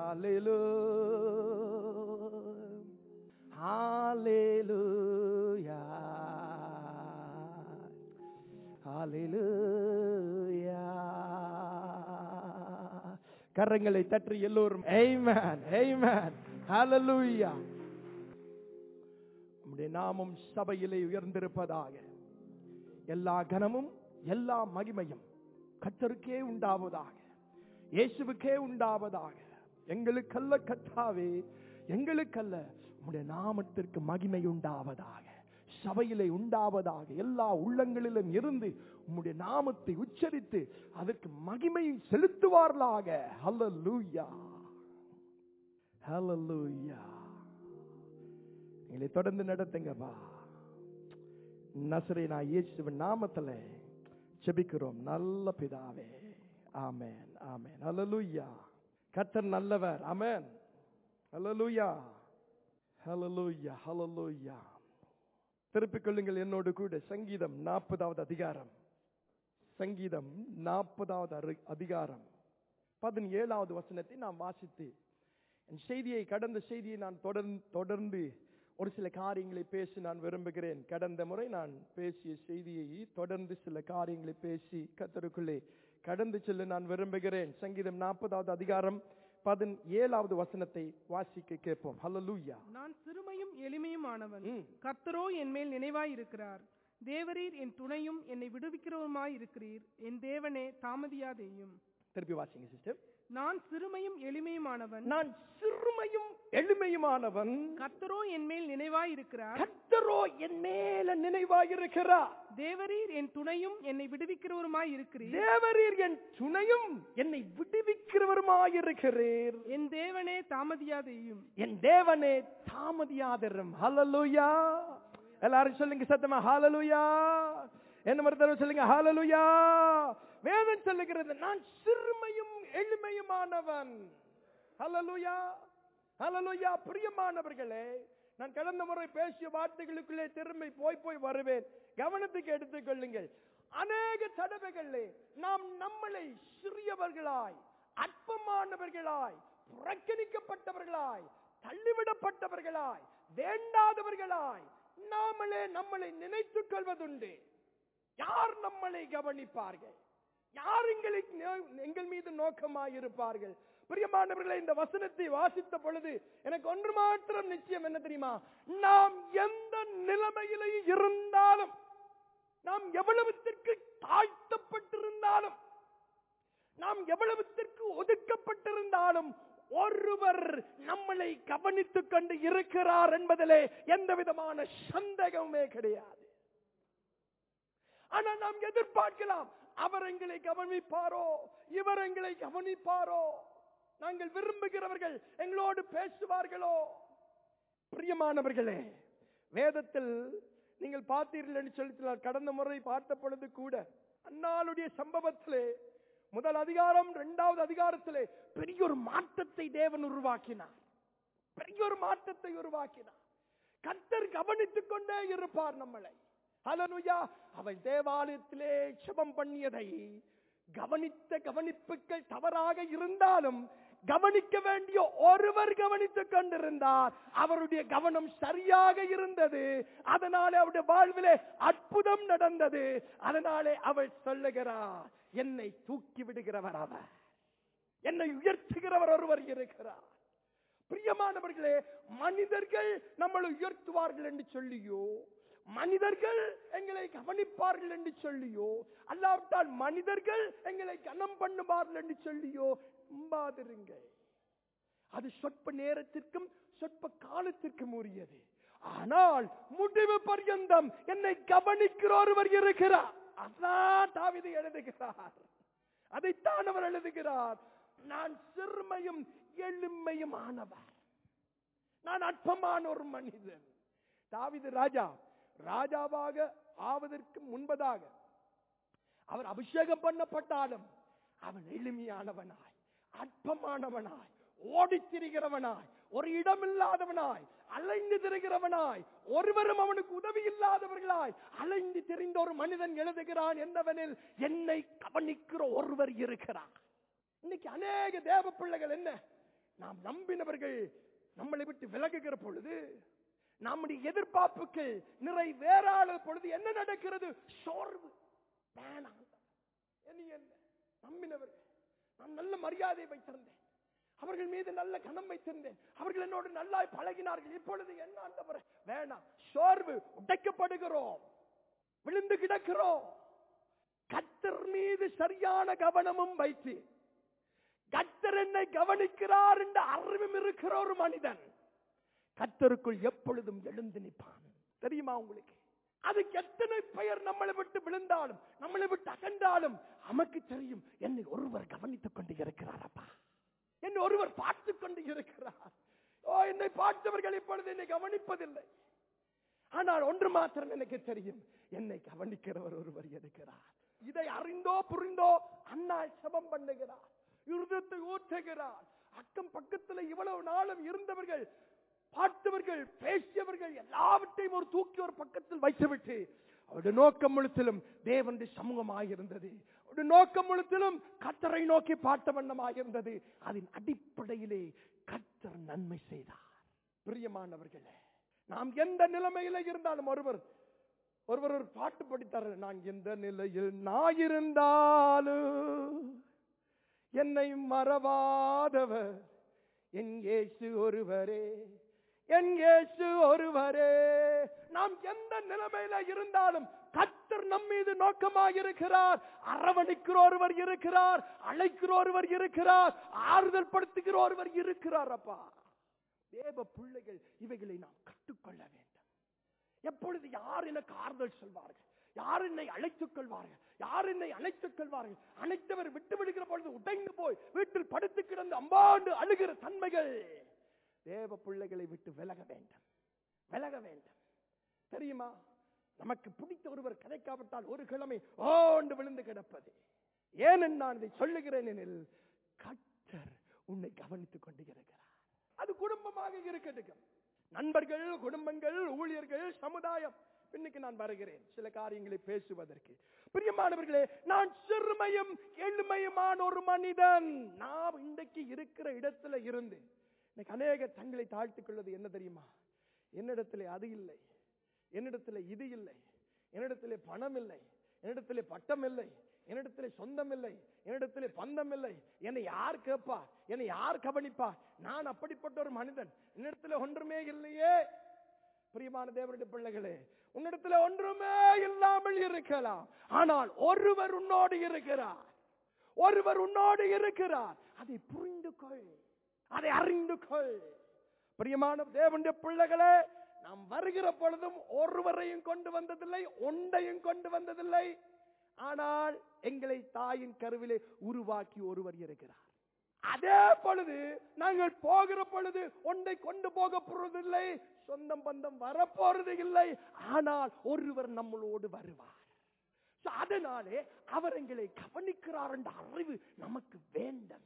Hallelujah. Hallelujah. கரங்களை தற்றி எல்லோரும் Amen. Amen. Hallelujah. நம்முடைய நாமம் சபையிலே உயர்ந்திருப்பதாக எல்லா கனமும் எல்லா மகிமையும் கத்தருக்கே உண்டாவதாக இயேசுவுக்கே உண்டாவதாக எங்களுக்கல்ல கத்தாவே எங்களுக்கல்ல உம்முடைய நாமத்திற்கு மகிமை உண்டாவதாக சபையிலே உண்டாவதாக எல்லா உள்ளங்களிலும் இருந்து உம்முடைய நாமத்தை உச்சரித்து அதற்கு மகிமையை செலுத்துவார்களாக ஹalleluya ஹalleluya எங்களை தொடர்ந்து நடத்துங்கப்பா நசரேனா இயேசுவின் நாமத்துல ஜெபிக்கிறோம் நல்ல பிதாவே ஆமென் ஆமென் ஹalleluya கர்த்தர் நல்லவர் ஆமென் ஹalleluya ஹalleluya ஹalleluya திருப்பிக் கொள்ளுங்கள் என்னோடு கூட சங்கீதம் நாற்பதாவது அதிகாரம் சங்கீதம் நாற்பதாவது அதிகாரம் பதினேழாவது வசனத்தை நாம் வாசித்து என் செய்தியை கடந்த செய்தியை நான் தொடர்ந்து தொடர்ந்து ஒரு சில காரியங்களை பேசி நான் விரும்புகிறேன் கடந்த முறை நான் பேசிய செய்தியை தொடர்ந்து சில காரியங்களை பேசி கத்தருக்குள்ளே கடந்து செல்ல நான் விரும்புகிறேன் சங்கீதம் நாற்பதாவது அதிகாரம் பதினேழாவது வசனத்தை வாசிக்க கேட்போம் ஹalleluya நான் சிறுமையும் எளிமையுமானவன் ம். கர்த்தரோ என் மேல் நினைவாய் இருக்கிறார் தேவரீர் என் துணையும் என்னை விடுவிக்கிறவருமாய் இருக்கிறீர் என் தேவனே தாமதியாதேயும் திருப்பி வாசிங்க சிஸ்டர் நான் சிறுமையும் எளிமையுமானவன் நான் சிறுமையும் எளிமையுமானவன் கர்த்தரோ என் மேல் நினைவாய் இருக்கிறார் கர்த்தரோ என் மேல நினைவாயிருக்கிறார் தேவரீர் என் துணையும் என்னை விடுவிக்கிறவருமாய் இருக்கிறீர் தேவரீர் என் துணையும் என்னை விடுவிக்கிறவருமாயிருக்கிறீர் என் தேவனே தாமதியாதேயும் என் தேவனே தாமதியாதரும் ஹalleluya எல்லாரும் சொல்லுங்க சத்தமா ஹalleluya என்ன மாதிரி தடவை சொல்லுங்க ஹalleluya வேதம் சொல்லுகிறது நான் சிறுமையும் எளிமையுமானவன் ஹalleluya ஹalleluya பிரியமானவர்களே நான் கடந்த முறை பேசிய வார்த்தைகளுக்குள்ளே திரும்பி போய் போய் வருவேன் கவனத்துக்கு எடுத்துக் கொள்ளுங்கள் அநேக தடவைகளிலே நாம் நம்மளை சிறியவர்களாய் அற்பமானவர்களாய் புறக்கணிக்கப்பட்டவர்களாய் தள்ளிவிடப்பட்டவர்களாய் வேண்டாதவர்களாய் நாமளே நம்மளை நினைத்துக் கொள்வதுண்டு யார் நம்மளை கவனிப்பார்கள் யார் எங்களை நோ- எங்கள் மீது நோக்கமாய் இருப்பார்கள் பிரியமானவர்களை இந்த வசனத்தை வாசித்த பொழுது எனக்கு ஒன்று மாத்திரம் நிச்சயம் என்ன தெரியுமா நாம் எந்த நிலைமையிலே இருந்தாலும் நாம் எவ்வளவுத்திற்கு தாழ்த்தப்பட்டிருந்தாலும் நாம் எவ்வளவுத்திற்கு ஒதுக்கப்பட்டிருந்தாலும் ஒருவர் நம்மளை கவனித்துக் கொண்டு இருக்கிறார் என்பதிலே எந்த விதமான சந்தேகமே கிடையாது ஆனா நாம் எதிர்பார்க்கலாம் அவர் எங்களை கவனிப்பாரோ இவர் எங்களை கவனிப்பாரோ நாங்கள் விரும்புகிறவர்கள் எங்களோடு பேசுவார்களோ பிரியமானவர்களே வேதத்தில் நீங்கள் பார்த்தீர்கள் என்று சொல்லி நான் கடந்த முறை பார்த்த பொழுது கூட அன்னாளுடைய சம்பவத்திலே முதல் அதிகாரம் இரண்டாவது அதிகாரத்திலே பெரிய ஒரு மாற்றத்தை தேவன் உருவாக்கினார் பெரிய ஒரு மாற்றத்தை உருவாக்கினார் கர்த்தர் கவனித்துக் கொண்டே இருப்பார் நம்மளை ஹalleluya அவள் தேவாலயத்திலே ஜெபம் பண்ணியதை கவனித்த கவனிப்புகள் தவறாக இருந்தாலும் கவனிக்க வேண்டிய ஒருவர் கவனித்துக் கொண்டிருந்தார் அவருடைய கவனம் சரியாக இருந்தது அதனாலே அவருடைய வாழ்விலே அற்புதம் நடந்தது அதனாலே அவள் சொல்லுகிறார் என்னை தூக்கி விடுகிறவர் அவர் என்னை உயர்த்துகிறவர் ஒருவர் இருக்கிறார் பிரியமானவர்களே மனிதர்கள் நம்மளை உயர்த்துவார்கள் என்று சொல்லியோ மனிதர்கள் எங்களை கவனிப்பார்கள் என்று சொல்லியோ அல்லாவிட்டால் மனிதர்கள் எங்களை கனம் பண்ணுவார்கள் என்று சொல்லியோ நம்பாதிருங்கள் அது சொற்ப நேரத்திற்கும் சொற்ப காலத்திற்கும் உரியது ஆனால் முடிவு பர்யந்தம் என்னை கவனிக்கிற ஒருவர் இருக்கிறார் அதான் தாவிதை எழுதுகிறார் அதைத்தான் அவர் எழுதுகிறார் நான் சிறுமையும் எளிமையும் ஆனவர் நான் அற்பமான ஒரு மனிதன் தாவிது ராஜா ராஜாவாக ஆவதற்கு முன்பதாக அவர் அபிஷேகம் பண்ணப்பட்டாலும் அவன் எளிமையானவனாய் அற்பமானவனாய் ஓடித் திரிகிறவனாய் ஒரு இடமில்லாதவனாய் அலைந்து திரிகிறவனாய் ஒருவரும் அவனுக்கு உதவி இல்லாதவர்களாய் அலைந்து திரிந்த ஒரு மனிதன் எழுதுகிறான் என்னவெனில் என்னை கவனிக்கிற ஒருவர் இருக்கிறார் இன்னைக்கு அநேக தேவ பிள்ளைகள் என்ன நாம் நம்பினவர்கள் நம்மளை விட்டு விலகுகிற பொழுது நம்முடைய எதிர்பார்ப்புகள் நிறைவேறாத பொழுது என்ன நடக்கிறது சோர்வு வேணாம் என்ன என்ன நம்பினவர்கள் நான் நல்ல மரியாதை வைத்திருந்தேன் அவர்கள் மீது நல்ல கணம் வைத்திருந்தேன் அவர்கள் என்னோடு நல்லா பழகினார்கள் இப்பொழுது என்ன ஆண்டவரே வேணாம் சோர்வு உடைக்கப்படுகிறோம் விழுந்து கிடக்கிறோம் கத்தர் மீது சரியான கவனமும் வைத்து கத்தர் என்னை கவனிக்கிறார் என்ற அறிவும் இருக்கிற ஒரு மனிதன் கத்தருக்குள் எப்பொழுதும் எழுந்து நிற்பான் தெரியுமா உங்களுக்கு அதுக்கு எத்தனை பெயர் நம்மளை விட்டு விழுந்தாலும் நம்மளை விட்டு அகன்றாலும் நமக்கு தெரியும் என்னை ஒருவர் கவனித்துக் கொண்டு இருக்கிறார் அப்பா என்னை ஒருவர் பார்த்துக் கொண்டு இருக்கிறார் ஓ என்னை பார்த்தவர்கள் இப்பொழுது என்னை கவனிப்பதில்லை ஆனால் ஒன்று மாத்திரம் எனக்கு தெரியும் என்னை கவனிக்கிறவர் ஒருவர் இருக்கிறார் இதை அறிந்தோ புரிந்தோ அண்ணாள் சபம் பண்ணுகிறார் இருதத்தை ஊற்றுகிறார் அக்கம் பக்கத்துல இவ்வளவு நாளும் இருந்தவர்கள் பார்த்தவர்கள் பேசியவர்கள் எல்லாவற்றையும் ஒரு தூக்கி ஒரு பக்கத்தில் வைத்துவிட்டு அவருடைய நோக்கம் முழுத்திலும் தேவனுடைய சமூகமாக இருந்தது அவருடைய நோக்கம் முழுத்திலும் கத்தரை நோக்கி பார்த்த வண்ணமாக இருந்தது அதன் அடிப்படையிலே கத்தர் நன்மை செய்தார் பிரியமானவர்களே நாம் எந்த நிலைமையில இருந்தாலும் ஒருவர் ஒருவர் ஒரு பாட்டு படித்தார் நான் எந்த நிலையில் நான் இருந்தாலும் என்னை மறவாதவர் என் இயேசு ஒருவரே என் இயேசு ஒருவரே நாம் எந்த நிலைமையில இருந்தாலும் கத்தர் நம் மீது நோக்கமாக இருக்கிறார் அரவணைக்கிற ஒருவர் இருக்கிறார் அழைக்கிற ஒருவர் இருக்கிறார் ஆறுதல் படுத்துகிற ஒருவர் இருக்கிறார் அப்பா தேவ பிள்ளைகள் இவைகளை நாம் கற்றுக்கொள்ள வேண்டும் எப்பொழுது யார் எனக்கு ஆறுதல் சொல்வார்கள் யார் என்னை அழைத்துக் கொள்வார்கள் யார் என்னை அழைத்துக் கொள்வார்கள் அனைத்தவர் விட்டு விடுகிற பொழுது உடைந்து போய் வீட்டில் படுத்து கிடந்து அம்பாண்டு அழுகிற தன்மைகள் தேவ பிள்ளைகளை விட்டு விலக வேண்டும் விலக வேண்டும் தெரியுமா நமக்கு பிடித்த ஒருவர் கிடைக்காவிட்டால் ஒரு கிழமை ஓண்டு விழுந்து கிடப்பது ஏன் நான் இதை சொல்லுகிறேன் எனில் கத்தர் உன்னை கவனித்துக் கொண்டு இருக்கிறார் அது குடும்பமாக இருக்கட்டும் நண்பர்கள் குடும்பங்கள் ஊழியர்கள் சமுதாயம் இன்னைக்கு நான் வருகிறேன் சில காரியங்களை பேசுவதற்கு பிரியமானவர்களே நான் சிறுமையும் எளிமையுமான ஒரு மனிதன் நாம் இன்றைக்கு இருக்கிற இடத்துல இருந்து இன்னைக்கு அநேக தங்களை தாழ்த்திக் கொள்வது என்ன தெரியுமா என்னிடத்திலே அது இல்லை என்னிடத்திலே இது இல்லை என்னிடத்திலே பணம் இல்லை என்னிடத்திலே பட்டம் இல்லை என்னிடத்திலே சொந்தம் இல்லை என்னிடத்திலே பந்தம் இல்லை என்னை யார் கேட்பா என்னை யார் கவனிப்பா நான் அப்படிப்பட்ட ஒரு மனிதன் என்னிடத்திலே ஒன்றுமே இல்லையே பிரியமான தேவனுடைய பிள்ளைகளே உன்னிடத்துல ஒன்றுமே இல்லாமல் இருக்கலாம் ஆனால் ஒருவர் உன்னோடு இருக்கிறார் ஒருவர் உன்னோடு இருக்கிறார் அதை புரிந்து கொள் அதை அறிந்து கொள் பிரியமான தேவனுடைய பிள்ளைகளே நாம் வருகிற பொழுதும் ஒருவரையும் கொண்டு வந்ததில்லை ஒன்றையும் கொண்டு வந்ததில்லை ஆனால் எங்களை தாயின் கருவிலே உருவாக்கி ஒருவர் இருக்கிறார் அதே பொழுது நாங்கள் போகிற பொழுது ஒன்றை கொண்டு போக போறதில்லை சொந்தம் பந்தம் வரப்போறது இல்லை ஆனால் ஒருவர் நம்மளோடு வருவார் So, அதனாலே அவர் எங்களை கவனிக்கிறார் என்ற அறிவு நமக்கு வேண்டும்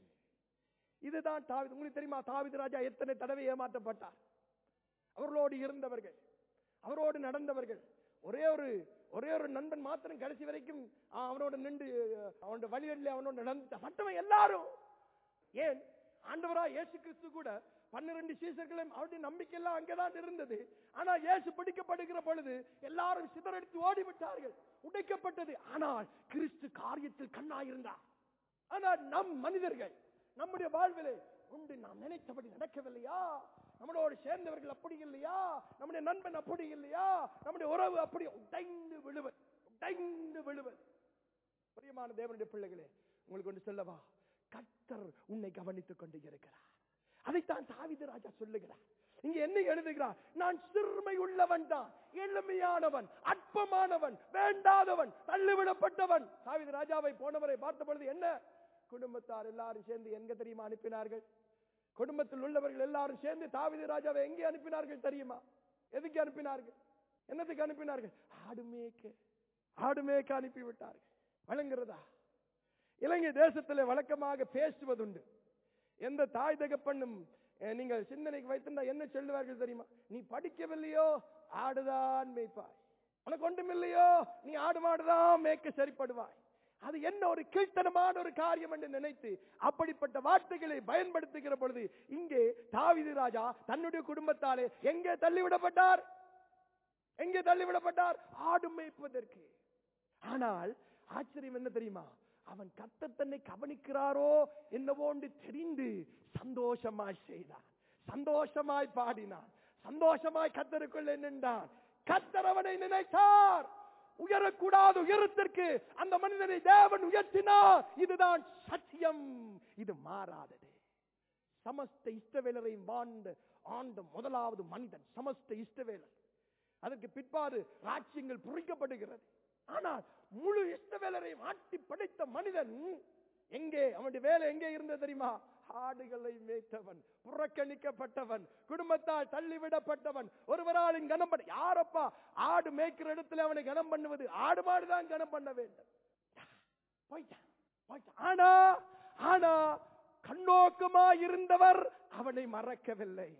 இதுதான் தாவிது உங்களுக்கு தெரியுமா தாவிது ராஜா எத்தனை தடவை ஏமாற்றப்பட்டார் அவர்களோடு இருந்தவர்கள் அவரோடு நடந்தவர்கள் ஒரே ஒரு ஒரே ஒரு நண்பன் மாத்திரம் கடைசி வரைக்கும் ஆ, அவனோட நின்று அவனோட வழிகளில் அவனோட நடந்த மற்றவன் எல்லாரும் ஏன் ஆண்டவரா இயேசு கிறிஸ்து கூட பன்னிரண்டு சீசர்களும் அவருடைய நம்பிக்கை எல்லாம் அங்கேதான் இருந்தது ஆனா இயேசு பிடிக்கப்படுகிற பொழுது எல்லாரும் சிதறடித்து ஓடிவிட்டார்கள் உடைக்கப்பட்டது ஆனால் கிறிஸ்து காரியத்தில் கண்ணாயிருந்தார் ஆனால் நம் மனிதர்கள் நம்முடைய வாழ்விலே உண்டு நாம் நினைத்தபடி நடக்கவில்லையா நம்மளோடு சேர்ந்தவர்கள் அப்படி இல்லையா நம்முடைய நண்பன் அப்படி இல்லையா நம்முடைய உறவு அப்படி உடைந்து விழுவது உடைந்து விழுவது பிரியமான தேவனுடைய பிள்ளைகளே உங்களுக்கு ஒன்று சொல்லவா கர்த்தர் உன்னை கவனித்துக் கொண்டு இருக்கிறார் அதைத்தான் தாவித ராஜா சொல்லுகிறார் இங்க என்ன எழுதுகிறார் நான் சிறுமை உள்ளவன் தான் எளிமையானவன் அற்பமானவன் வேண்டாதவன் தள்ளிவிடப்பட்டவன் தாவித ராஜாவை போனவரை பார்த்த பொழுது என்ன குடும்பத்தார் எல்லாரும் சேர்ந்து எங்க தெரியுமா அனுப்பினார்கள் குடும்பத்தில் உள்ளவர்கள் எல்லாரும் சேர்ந்து தாவித ராஜாவை எங்கே அனுப்பினார்கள் தெரியுமா எதுக்கு அனுப்பினார்கள் என்னத்துக்கு அனுப்பினார்கள் ஆடு மேய்க்க ஆடு மேய்க்க அனுப்பி விட்டார்கள் வழங்குறதா இலங்கை தேசத்திலே வழக்கமாக பேசுவதுண்டு எந்த தாய் தகப்பண்ணும் அஹ், நீங்கள் சிந்தனைக்கு வைத்திருந்தா என்ன சொல்லுவார்கள் தெரியுமா நீ படிக்கவில்லையோ ஆடுதான் மேய்ப்பாய் உனக்கு ஒன்றும் இல்லையோ நீ ஆடு மாடுதான் மேய்க்க சரிப்படுவாய் அது என்ன ஒரு கீழ்த்தனமான ஒரு காரியம் என்று நினைத்து அப்படிப்பட்ட வார்த்தைகளை பயன்படுத்துகிற பொழுது இங்கே தாவீது ராஜா தன்னுடைய குடும்பத்தாலே எங்கே தள்ளிவிடப்பட்டார் எங்கே தள்ளிவிடப்பட்டார் ஆடு மேய்ப்பதற்கு ஆனால் ஆச்சரியம் என்ன தெரியுமா அவன் கர்த்தர் தன்னை கவனிக்கிறாரோ என்னவோண்டு தெரிந்து சந்தோஷமாய் செய்தான் சந்தோஷமாய் பாடினான் சந்தோஷமாய் கத்தருக்குள்ளே நின்றான் கத்தர் அவனை நினைத்தார் உயரக்கூடாத உயரத்திற்கு அந்த மனிதனை தேவன் உயர்த்தினார் இதுதான் சத்தியம் இது மாறாதது சமஸ்த இஷ்டவேலரையும் வாழ்ந்த ஆண்ட முதலாவது மனிதன் சமஸ்த இஷ்டவேலர் அதற்கு பிற்பாடு ராஜ்யங்கள் புரிக்கப்படுகிறது ஆனால் முழு இஷ்டவேலரையும் ஆட்டி படைத்த மனிதன் எங்கே அவனுடைய வேலை எங்கே இருந்தது தெரியுமா ஆடுகளை மேய்த்தவன் புறக்கணிக்கப்பட்டவன் குடும்பத்தால் தள்ளிவிடப்பட்டவன் ஒருவராலின் கனம் பண்ண யாரப்பா ஆடு மேய்க்கிற இடத்துல அவனை கனம் பண்ணுவது ஆடு மாடுதான் கனம் பண்ண வேண்டும் போயிட்டான் போயிட்டான். ஆனா ஆனா கண்ணோக்கமா இருந்தவர் அவனை மறக்கவில்லை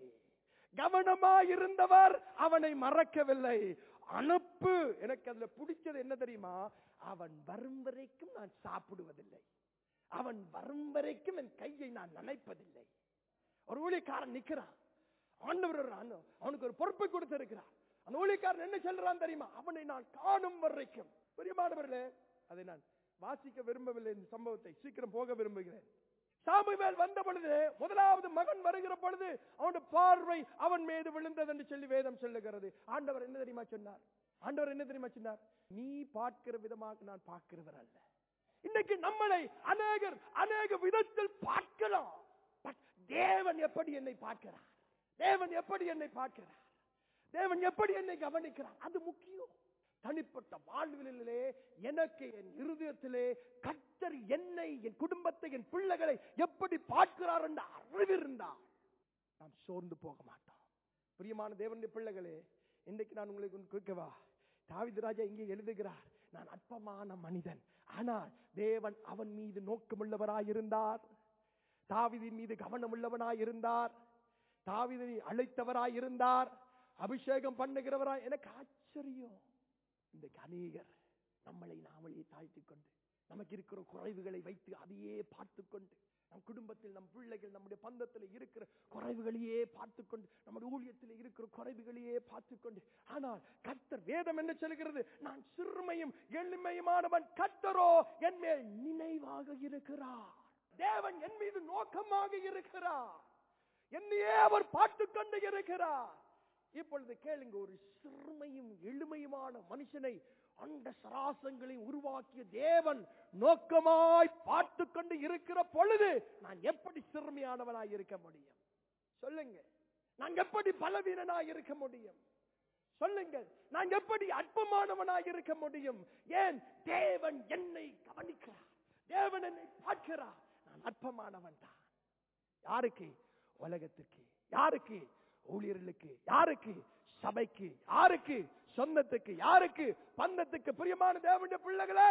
கவனமா இருந்தவர் அவனை மறக்கவில்லை அனுப்பு எனக்கு அதுல பிடிச்சது என்ன தெரியுமா அவன் வரும் வரைக்கும் நான் சாப்பிடுவதில்லை அவன் வரும் வரைக்கும் என் கையை நான் நினைப்பதில்லை ஒரு ஊழியக்காரன் நிக்கிறான் ஆண்டவர் ஒரு ஆண்டு- அவனுக்கு ஒரு பொறுப்பை கொடுத்திருக்கிறார் அந்த ஊழியக்காரன் என்ன சொல்றான் தெரியுமா அவனை நான் காணும் வரைக்கும் பெரியமானவர்களே அதை நான் வாசிக்க விரும்பவில்லை இந்த சம்பவத்தை சீக்கிரம் போக விரும்புகிறேன் சாமுவேல் வந்த பொழுது முதலாவது மகன் வருகிற பொழுது அவனுடைய பார்வை அவன் மீது விழுந்தது என்று சொல்லி வேதம் சொல்லுகிறது ஆண்டவர் என்ன தெரியுமா சொன்னார் ஆண்டவர் என்ன தெரியுமா சொன்னார் நீ பார்க்கிற விதமாக நான் பார்க்கிறவர் அல்ல இன்னைக்கு நம்மளை அநேகர் அநேக விதத்தில் பார்க்கலாம் பட் தேவன் எப்படி என்னை பார்க்கிறார் தேவன் எப்படி என்னை பார்க்கிறார் தேவன் எப்படி என்னை கவனிக்கிறார் அது முக்கியம் தனிப்பட்ட வாழ்விலே எனக்கு என் இருதயத்திலே கர்த்தர் என்னை என் குடும்பத்தை என் பிள்ளைகளை எப்படி பார்க்கிறார் என்ற அறிவிருந்தார் நாம் சோர்ந்து போக மாட்டோம் பிரியமான தேவனுடைய பிள்ளைகளே இன்றைக்கு நான் உங்களுக்கு ஒன்று கேட்கவா தாவீது ராஜா இங்கே எழுதுகிறார் நான் அற்பமான மனிதன் ஆனால் தேவன் அவன் மீது நோக்கமுள்ளவராயிருந்தார் தாவீதின் மீது கவனமுள்ளவனாய் இருந்தார் தாவீதை அழைத்தவராய் இருந்தார் அபிஷேகம் பண்ணுகிறவராய் எனக்கு ஆச்சரியம் இந்த அநேகர் நம்மளை நாமளே தாழ்த்திக் கொண்டு நமக்கு இருக்கிற குறைவுகளை வைத்து அதையே பார்த்து கொண்டு நம் குடும்பத்தில் நம் பிள்ளைகள் நம்முடைய பந்தத்தில் இருக்கிற குறைவுகளையே பார்த்து கொண்டு நம்முடைய ஊழியத்தில் இருக்கிற குறைவுகளையே பார்த்து கொண்டு ஆனால் கர்த்தர் வேதம் என்ன சொல்கிறது நான் சிறுமையும் எளிமையுமானவன் கர்த்தரோ என் மேல் நினைவாக இருக்கிறார் தேவன் என் மீது நோக்கமாக இருக்கிறார் என்னையே அவர் பார்த்து கொண்டு இருக்கிறார் இப்பொழுது கேளுங்க ஒரு சிறுமையும் எளிமையுமான மனுஷனை அண்ட சராசங்களை உருவாக்கிய தேவன் நோக்கமாய் பார்த்து கொண்டு இருக்கிற பொழுது நான் எப்படி சிறுமையானவனாய் இருக்க முடியும் சொல்லுங்க நான் எப்படி பலவீனனாய் இருக்க முடியும் சொல்லுங்கள் நான் எப்படி அற்பமானவனாய் இருக்க முடியும் ஏன் தேவன் என்னை கவனிக்கிறார் தேவன் என்னை பார்க்கிறார் நான் அற்பமானவன் தான் யாருக்கு உலகத்துக்கு யாருக்கு ஊழியர்களுக்கு யாருக்கு சபைக்கு யாருக்கு சொந்தத்துக்கு யாருக்கு பந்தத்துக்கு பிரியமான தேவனுடைய பிள்ளைகளே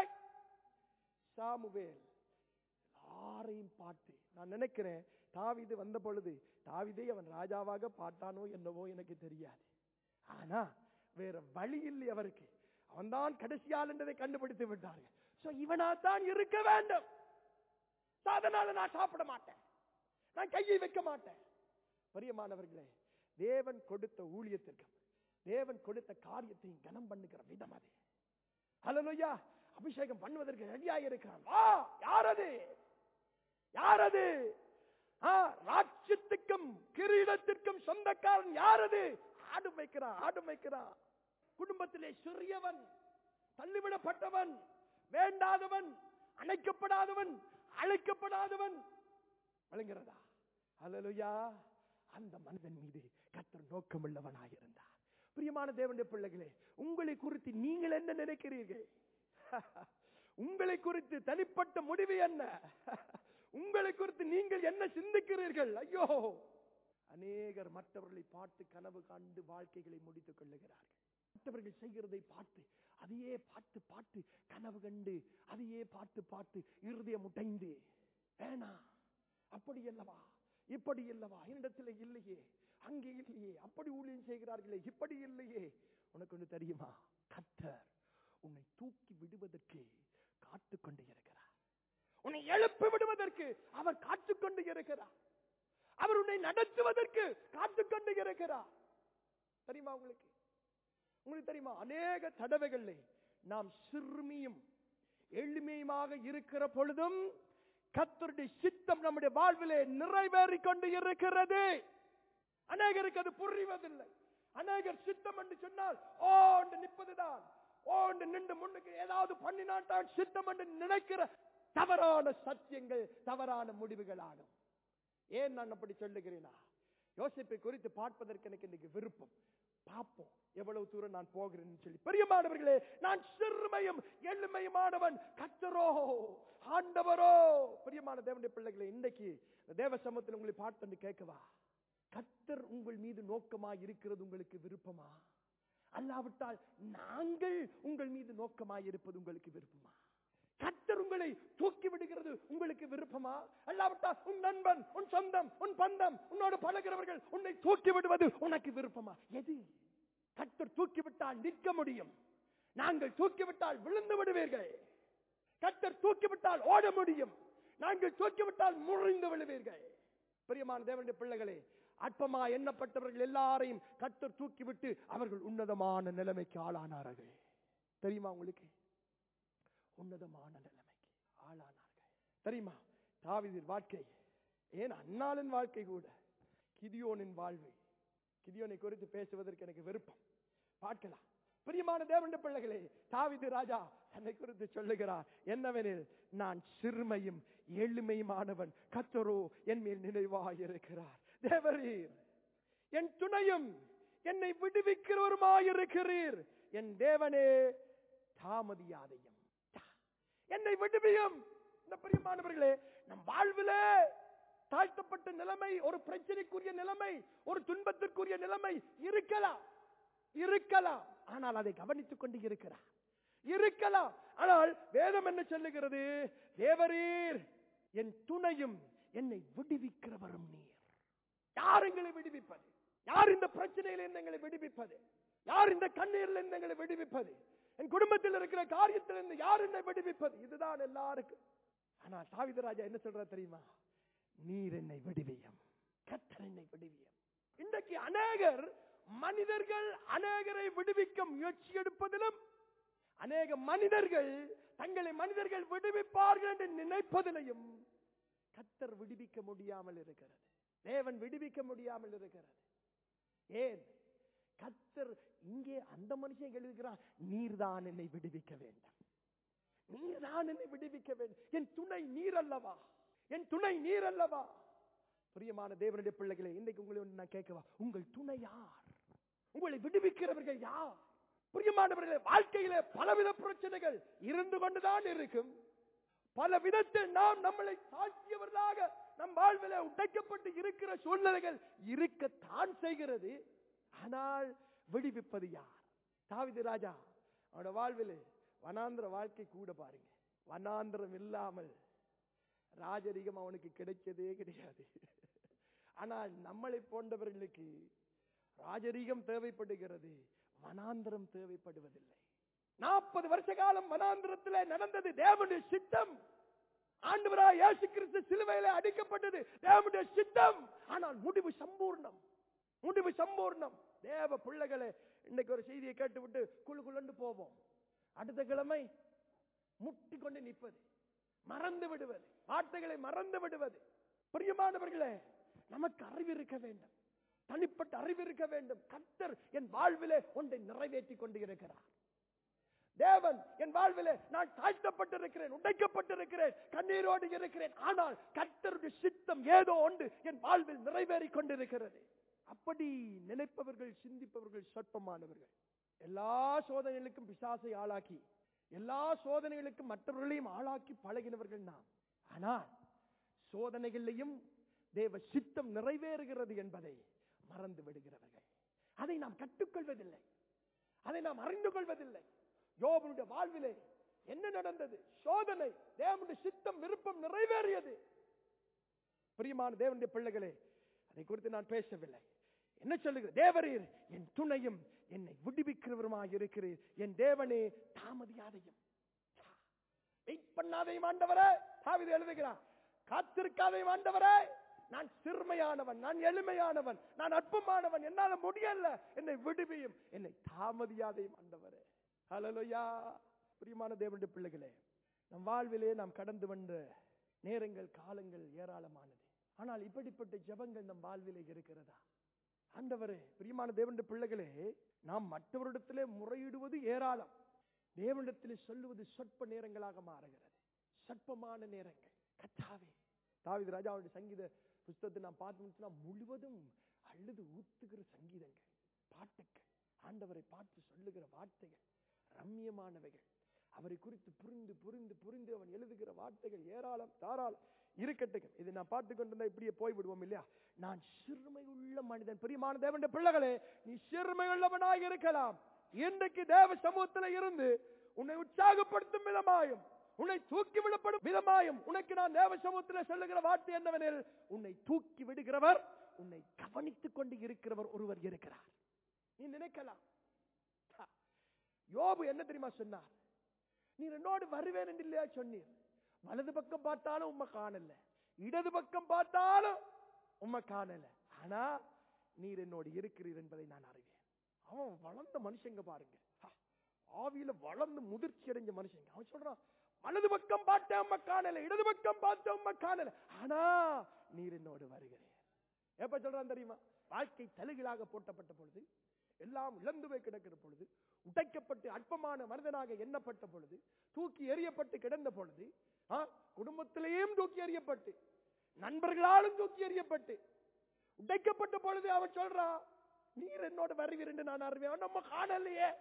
சாமுவேல் யாரையும் பார்த்து நான் நினைக்கிறேன் தாவீது வந்த பொழுது தாவீதை அவன் ராஜாவாக பார்த்தானோ என்னவோ எனக்கு தெரியாது ஆனா வேற வழி இல்லை அவருக்கு அவன்தான் கடைசியால் என்றதை கண்டுபிடித்து விட்டார்கள் சோ இவனா தான் இருக்க வேண்டும் So, அதனால நான் சாப்பிட மாட்டேன் நான் கையை வைக்க மாட்டேன் பிரியமானவர்களே தேவன் கொடுத்த ஊழியத்திற்கும் தேவன் கொடுத்த காரியத்தையும் கனம் பண்ணுகிற விதம் அது ஹalleluya அபிஷேகம் பண்ணுவதற்கு ரெடியாக இருக்கிறான் வா யார் அது யார் அது ஆ, ராஜ்யத்துக்கும் கிரீடத்திற்கும் சொந்தக்காரன் யார் அது ஆடு வைக்கிறான் ஆடு வைக்கிறான் குடும்பத்திலே சிறியவன் தள்ளிவிடப்பட்டவன் வேண்டாதவன் அணைக்கப்படாதவன் அழைக்கப்படாதவன் வழங்குகிறதா அல்லலுயா அந்த மனிதன் மீது கத்தர் நோக்கமுள்ளவனாயிருந்தார் பிரியமான தேவனுடைய பிள்ளைகளே உங்களை குறித்து நீங்கள் என்ன நினைக்கிறீர்கள் உங்களை குறித்து தனிப்பட்ட முடிவு என்ன உங்களை குறித்து நீங்கள் என்ன சிந்திக்கிறீர்கள் ஐயோ அநேகர் மற்றவர்களை பார்த்து கனவு காண்டு வாழ்க்கைகளை முடித்துக் கொள்ளுகிறார்கள் மற்றவர்கள் செய்கிறதை பார்த்து அதையே பார்த்து பார்த்து கனவு கண்டு அதையே பார்த்து பார்த்து இருதயம் உடைந்து வேணா அப்படி அல்லவா இப்படி அல்லவா என்னிடத்தில் இல்லையே அங்கே இல்லையே அப்படி ஊழியம் செய்கிறார்களே இப்படி இல்லையே உனக்கு ஒன்று தெரியுமா கத்தர் உன்னை தூக்கி விடுவதற்கு காத்துக் கொண்டு இருக்கிறார் உன்னை எழுப்பி விடுவதற்கு அவர் காத்துக் கொண்டு இருக்கிறார் அவர் உன்னை நடத்துவதற்கு காத்துக் கொண்டு இருக்கிறார் தெரியுமா உங்களுக்கு உங்களுக்கு தெரியுமா அநேக தடவைகளில் நாம் சிறுமியும் எளிமையுமாக இருக்கிற பொழுதும் கத்தருடைய சித்தம் நம்முடைய வாழ்விலே நிறைவேறிக் கொண்டு இருக்கிறது அநேகருக்கு அது புரிவதில்லை அநேகர் சித்தம் என்று சொன்னால் ஓ என்று நிற்பதுதான் ஓ என்று நின்று முன்னுக்கு ஏதாவது பண்ணினான் தான் சித்தம் என்று நினைக்கிற தவறான சத்தியங்கள் தவறான முடிவுகள் ஆகும் ஏன் நான் அப்படி சொல்லுகிறேனா யோசிப்பை குறித்து பார்ப்பதற்கு எனக்கு இன்னைக்கு விருப்பம் பார்ப்போம் எவ்வளவு தூரம் நான் போகிறேன்னு சொல்லி பெரியமானவர்களே நான் சிறுமையும் எளிமையுமானவன் கத்தரோ ஆண்டவரோ பிரியமான தேவனுடைய பிள்ளைகளே இன்னைக்கு இந்த தேவ சமூகத்தில் உங்களை பார்த்து கேட்கவா கத்தர் உங்கள் மீது நோக்கமா இருக்கிறது உங்களுக்கு விருப்பமா அல்லாவிட்டால் நாங்கள் உங்கள் மீது நோக்கமாய் இருப்பது உங்களுக்கு விருப்பமா கத்தர் உங்களை தூக்கி விடுகிறது உங்களுக்கு விருப்பமா அல்லாவிட்டால் உன் நண்பன் உன் சொந்தம் உன் பந்தம் உன்னோடு பழகிறவர்கள் உன்னை தூக்கி விடுவது உனக்கு விருப்பமா எது கத்தர் தூக்கி விட்டால் நிற்க முடியும் நாங்கள் தூக்கி விட்டால் விழுந்து விடுவீர்கள் கத்தர் தூக்கி விட்டால் ஓட முடியும் நாங்கள் தூக்கி விட்டால் முறிந்து விழுவீர்கள் பிரியமான தேவனுடைய பிள்ளைகளே அற்பமா எண்ணப்பட்டவர்கள் எல்லாரையும் கத்தர் தூக்கிவிட்டு அவர்கள் உன்னதமான நிலைமைக்கு ஆளானார்கள் தெரியுமா உங்களுக்கு உன்னதமான நிலைமைக்கு ஆளானார்கள் தெரியுமா தாவீதின் வாழ்க்கை ஏன் அன்னாளின் வாழ்க்கை கூட கிதியோனின் வாழ்வு கிதியோனை குறித்து பேசுவதற்கு எனக்கு விருப்பம் பார்க்கலாம் பிரியமான தேவனுடைய பிள்ளைகளே தாவீது ராஜா தன்னை குறித்து சொல்லுகிறார் என்னவெனில் நான் சிறுமையும் எளிமையுமானவன் கத்தரோ என் மேல் நினைவாயிருக்கிறார் தேவரீர் என் துணையும் என்னை விடுவிக்கிறவருமாயிருக்கிறீர் என் தேவனே தாமதியாதையும் என்னை விடுவியும் இந்த பிரியமானவர்களே நம் வாழ்விலே தாழ்த்தப்பட்ட நிலைமை ஒரு பிரச்சனைக்குரிய நிலைமை ஒரு துன்பத்திற்குரிய நிலைமை இருக்கலாம் இருக்கலாம் ஆனால் அதை கவனித்துக் கொண்டு இருக்கிறார் இருக்கலாம் ஆனால் வேதம் என்ன சொல்லுகிறது தேவரீர் என் துணையும் என்னை விடுவிக்கிறவரும் நீர் யார் எங்களை விடுவிப்பது யார் இந்த பிரச்சனையில இருந்து எங்களை விடுவிப்பது யார் இந்த கண்ணீர்ல இருந்து எங்களை விடுவிப்பது என் குடும்பத்தில் இருக்கிற காரியத்திலிருந்து யார் என்னை விடுவிப்பது இதுதான் எல்லாருக்கும் ஆனா தாவிதராஜா என்ன சொல்ற தெரியுமா நீர் என்னை விடுவியம் கத்தர் என்னை விடுவியம் இன்றைக்கு அநேகர் மனிதர்கள் அநேகரை விடுவிக்க முயற்சி எடுப்பதிலும் அநேக மனிதர்கள் தங்களை மனிதர்கள் விடுவிப்பார்கள் என்று நினைப்பதிலையும் கத்தர் விடுவிக்க முடியாமல் இருக்கிறது தேவன் விடுவிக்க முடியாமல் இருக்கிறது ஏன் கத்தர் இங்கே அந்த மனுஷன் எழுதுகிறான் நீர்தான் என்னை விடுவிக்க வேண்டும் நீர்தான் என்னை விடுவிக்க வேண்டும் என் துணை நீர் அல்லவா என் துணை நீர் அல்லவா பிரியமான தேவனுடைய பிள்ளைகளே இன்னைக்கு உங்களை ஒன்று நான் கேட்கவா உங்கள் துணை யார் உங்களை விடுவிக்கிறவர்கள் யார் பிரியமானவர்களே வாழ்க்கையிலே பலவித பிரச்சனைகள் இருந்து கொண்டுதான் இருக்கும் பல விதத்தில் நாம் நம்மளை தாழ்த்தியவர்களாக நம் வாழ்வில உடைக்கப்பட்டு இருக்கிற சூழ்நிலைகள் இருக்கத்தான் செய்கிறது ஆனால் விடுவிப்பது யார் தாவிது ராஜா அவனோட வாழ்விலே வனாந்திர வாழ்க்கை கூட பாருங்க வனாந்திரம் இல்லாமல் ராஜரிகம் அவனுக்கு கிடைச்சதே கிடையாது ஆனால் நம்மளை போன்றவர்களுக்கு ராஜரீகம் தேவைப்படுகிறது வனாந்திரம் தேவைப்படுவதில்லை நாற்பது வருஷ காலம் வனாந்திரத்தில் நடந்தது தேவனுடைய சித்தம் ஆண்டவராய் இயேசு கிறிஸ்து சிலுவையில அடிக்கப்பட்டது தேவனுடைய சித்தம் ஆனால் முடிவு சம்பூர்ணம் முடிவு சம்பூர்ணம் தேவ பிள்ளைகளே இன்னைக்கு ஒரு செய்தியை கேட்டுவிட்டு குழு குழண்டு போவோம் அடுத்த கிழமை முட்டி கொண்டு நிற்பது மறந்து விடுவது வார்த்தைகளை மறந்து விடுவது பிரியமானவர்களே நமக்கு அறிவு இருக்க வேண்டும் தனிப்பட்ட அறிவு இருக்க வேண்டும் கர்த்தர் என் வாழ்விலே ஒன்றை நிறைவேற்றி கொண்டு இருக்கிறார் தேவன் என் வாழ்விலே நான் தாழ்த்தப்பட்டிருக்கிறேன் உடைக்கப்பட்டிருக்கிறேன் கண்ணீரோடு இருக்கிறேன் ஆனால் கர்த்தருடைய சித்தம் ஏதோ ஒன்று என் வாழ்வில் நிறைவேறிக் கொண்டிருக்கிறது அப்படி நினைப்பவர்கள் சிந்திப்பவர்கள் சொற்பமானவர்கள் எல்லா சோதனைகளுக்கும் பிசாசை ஆளாக்கி எல்லா சோதனைகளுக்கும் மற்றவர்களையும் ஆளாக்கி பழகினவர்கள் நாம் ஆனால் சோதனைகளிலையும் தேவ சித்தம் நிறைவேறுகிறது என்பதை மறந்து விடுகிறவர்கள் அதை நாம் கற்றுக்கொள்வதில்லை அதை நாம் அறிந்து கொள்வதில்லை யோபனுடைய வாழ்விலே என்ன நடந்தது சோதனை தேவனுடைய சித்தம் விருப்பம் நிறைவேறியது பிரியமான தேவனுடைய பிள்ளைகளே அதை குறித்து நான் பேசவில்லை என்ன சொல்லுகிற தேவரீர் என் துணையும் என்னை விடுவிக்கிறவருமாக இருக்கிறீர் என் தேவனே தாமதியாதையும் வெயிட் பண்ணாதையும் ஆண்டவரே தாவித எழுதுகிறான் காத்திருக்காதையும் ஆண்டவரே நான் சிறுமையானவன் நான் எளிமையானவன் நான் அற்பமானவன் என்னால முடியல என்னை விடுவியும் என்னை தாமதியாதையும் ஆண்டவரே ஹalleluya பிரியமான தேவனுடைய பிள்ளைகளே நம் வாழ்விலே நாம் கடந்து வந்த நேரங்கள் காலங்கள் ஏராளமானது ஆனால் இப்படிப்பட்ட ஜெபங்கள் நம் வாழ்விலே இருக்கிறதா ஆண்டவரே பிரியமான தேவனுடைய பிள்ளைகளே நாம் மற்றவரிடத்திலே முறையிடுவது ஏராளம் தேவனிடத்திலே சொல்லுவது சொற்ப நேரங்களாக மாறுகிறது சொற்பமான நேரங்கள் கத்தாவே தாவீது ராஜா அவருடைய சங்கீத புஸ்தகத்தை நாம் பார்த்தோம்னா முழுவதும் அழுது ஊத்துகிற சங்கீதங்கள் பாட்டுக்கள் ஆண்டவரை பார்த்து சொல்லுகிற வார்த்தைகள் ரம்மியமானவைகள் அவரை குறித்து புரிந்து புரிந்து புரிந்து அவன் எழுதுகிற வார்த்தைகள் ஏராளம் தாராளம் இருக்கட்டும் இதை நான் பார்த்து கொண்டிருந்தா இப்படியே போய்விடுவோம் இல்லையா நான் சிறுமை உள்ள மனிதன் பிரியமான தேவனுடைய பிள்ளைகளே நீ சிறுமை உள்ளவனாக இருக்கலாம் இன்றைக்கு தேவ சமூகத்தில் இருந்து உன்னை உற்சாகப்படுத்தும் விதமாயும் உன்னை தூக்கி விடப்படும் விதமாயும் உனக்கு நான் தேவ சமூகத்தில் சொல்லுகிற வார்த்தை என்னவெனில் உன்னை தூக்கி விடுகிறவர் உன்னை கவனித்துக் கொண்டு இருக்கிறவர் ஒருவர் இருக்கிறார் நீ நினைக்கலாம் ஹா, யோபு என்ன தெரியுமா சொன்னார் நீர் என்னோடு வருவேன் என்று இல்லையா சொன்னீர் வலது பக்கம் பார்த்தாலும் உம்மை காணல இடது பக்கம் பார்த்தாலும் உம்மை காணல ஆனா நீர் என்னோடு இருக்கிறீர் என்பதை நான் அறிவேன் அவன் வளர்ந்த மனுஷங்க பாருங்க ஹா, ஆவியில வளர்ந்து முதிர்ச்சி அடைஞ்ச மனுஷங்க அவன் சொல்றான் வலது பக்கம் பார்த்தேன் உம்மை காணல இடது பக்கம் பார்த்தேன் உம்மை காணல ஆனா நீர் என்னோடு வருகிறேன் எப்ப சொல்றான் தெரியுமா வாழ்க்கை தலுகளாக போட்டப்பட்ட பொழுது எல்லாம் இழந்து போய் கிடக்கிற பொழுது உடைக்கப்பட்டு அற்பமான மனிதனாக எண்ணப்பட்ட பொழுது தூக்கி எறியப்பட்டு கிடந்த பொழுது ஆ, குடும்பத்திலேயும் தூக்கி எறியப்பட்டு நண்பர்களாலும் தூக்கி எறியப்பட்டு உடைக்கப்பட்ட பொழுது அவன் சொல்றான் நீர் என்னோட வருவீர் என்று நான் அறிவேன் நம்ம காணலையே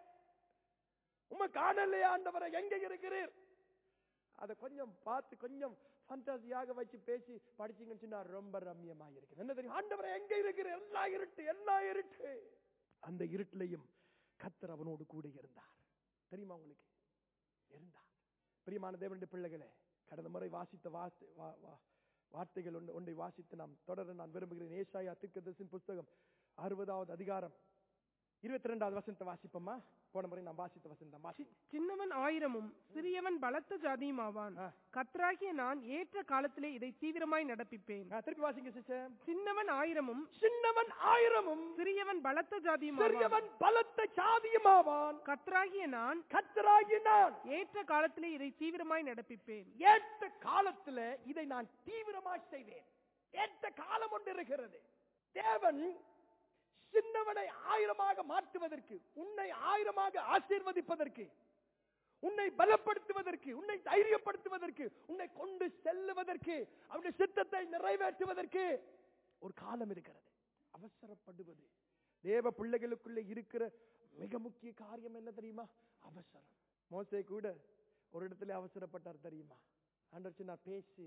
உம்மை காணலையே ஆண்டவரை எங்க இருக்கிறீர் அதை கொஞ்சம் பார்த்து கொஞ்சம் ஃபண்டாசியாக வச்சு பேசி படிச்சீங்கன்னு சொன்னா ரொம்ப ரம்யமா இருக்கு என்ன தெரியும் ஆண்டவரை எங்க இருக்கிற எல்லா இருட்டு எல்லா இருட்டு அந்த இருட்டிலையும் கத்தர் அவனோடு கூட இருந்தார் தெரியுமா உங்களுக்கு இருந்தார் பிரியமான தேவனுடைய பிள்ளைகளே கடந்த முறை வாசித்த வார்த்தை வா- வா- வார்த்தைகள் ஒன்று ஒன்றை வாசித்து நாம் தொடர நான் விரும்புகிறேன் ஏசாயா தீர்க்கதரிசியின் புஸ்தகம் அறுபதாவது அதிகாரம் இருபத்தி ரெண்டாவது வசனத்தை வாசிப்போமா போன முறை நாம் வாசித்த வசனம் வாசி சின்னவன் ஆயிரமும் சிறியவன் பலத்த ஜாதியும் ஆவான் ஆ. கர்த்தராகிய நான் ஏற்ற காலத்திலே இதை தீவிரமாய் நடப்பிப்பேன் ஆ, திருப்பி வாசிங்க சிஸ்டர் சின்னவன் ஆயிரமும் சின்னவன் ஆயிரமும் சிறியவன் பலத்த ஜாதியும் ஆவான் சிறியவன் பலத்த சாதியுமாவான் கர்த்தராகிய நான் கத்தராகி நான் ஏற்ற காலத்திலே இதை தீவிரமாய் நடப்பிப்பேன் ஏற்ற காலத்துல இதை நான் தீவிரமாய் செய்வேன் ஏற்ற காலம் ஒன்று இருக்கிறது தேவன் சின்னவனை ஆயிரமாக மாற்றுவதற்கு உன்னை ஆயிரமாக ஆசீர்வதிப்பதற்கு உன்னை பலப்படுத்துவதற்கு உன்னை தைரியப்படுத்துவதற்கு உன்னை கொண்டு செல்லுவதற்கு அவனுடைய சித்தத்தை நிறைவேற்றுவதற்கு ஒரு காலம் இருக்கிறது அவசரப்படுவது தேவ பிள்ளைகளுக்குள்ளே இருக்கிற மிக முக்கிய காரியம் என்ன தெரியுமா அவசரம் மோசே கூட ஒரு இடத்துல அவசரப்பட்டார் தெரியுமா ஆண்டவர் சொன்னார் பேசு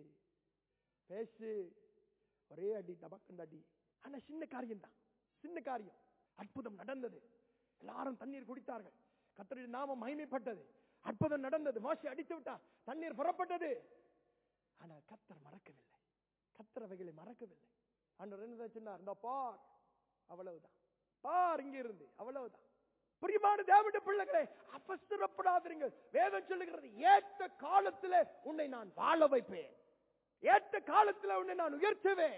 பேசு ஒரே அடி டபக்கண்டு அடி ஆனா சின்ன காரியம் தான் சின்ன காரியம் அற்புதம் நடந்தது எல்லாரும் தண்ணீர் குடித்தார்கள் கத்தருடைய நாமம் மகிமைப்பட்டது அற்புதம் நடந்தது மோசை அடித்து விட்டார் தண்ணீர் புறப்பட்டது ஆனால் கத்தர் மறக்கவில்லை கத்தர் அவைகளை மறக்கவில்லை ஆண்டவர் என்ன சொன்னார் இந்த பார் அவ்வளவுதான் பார் இங்க இருந்து அவ்வளவுதான் பிரியமான தேவனுடைய பிள்ளைகளே அவசரப்படாதீர்கள் வேதம் சொல்லுகிறது ஏற்ற காலத்திலே உன்னை நான் வாழ வைப்பேன் ஏற்ற காலத்தில் உன்னை நான் உயர்த்துவேன்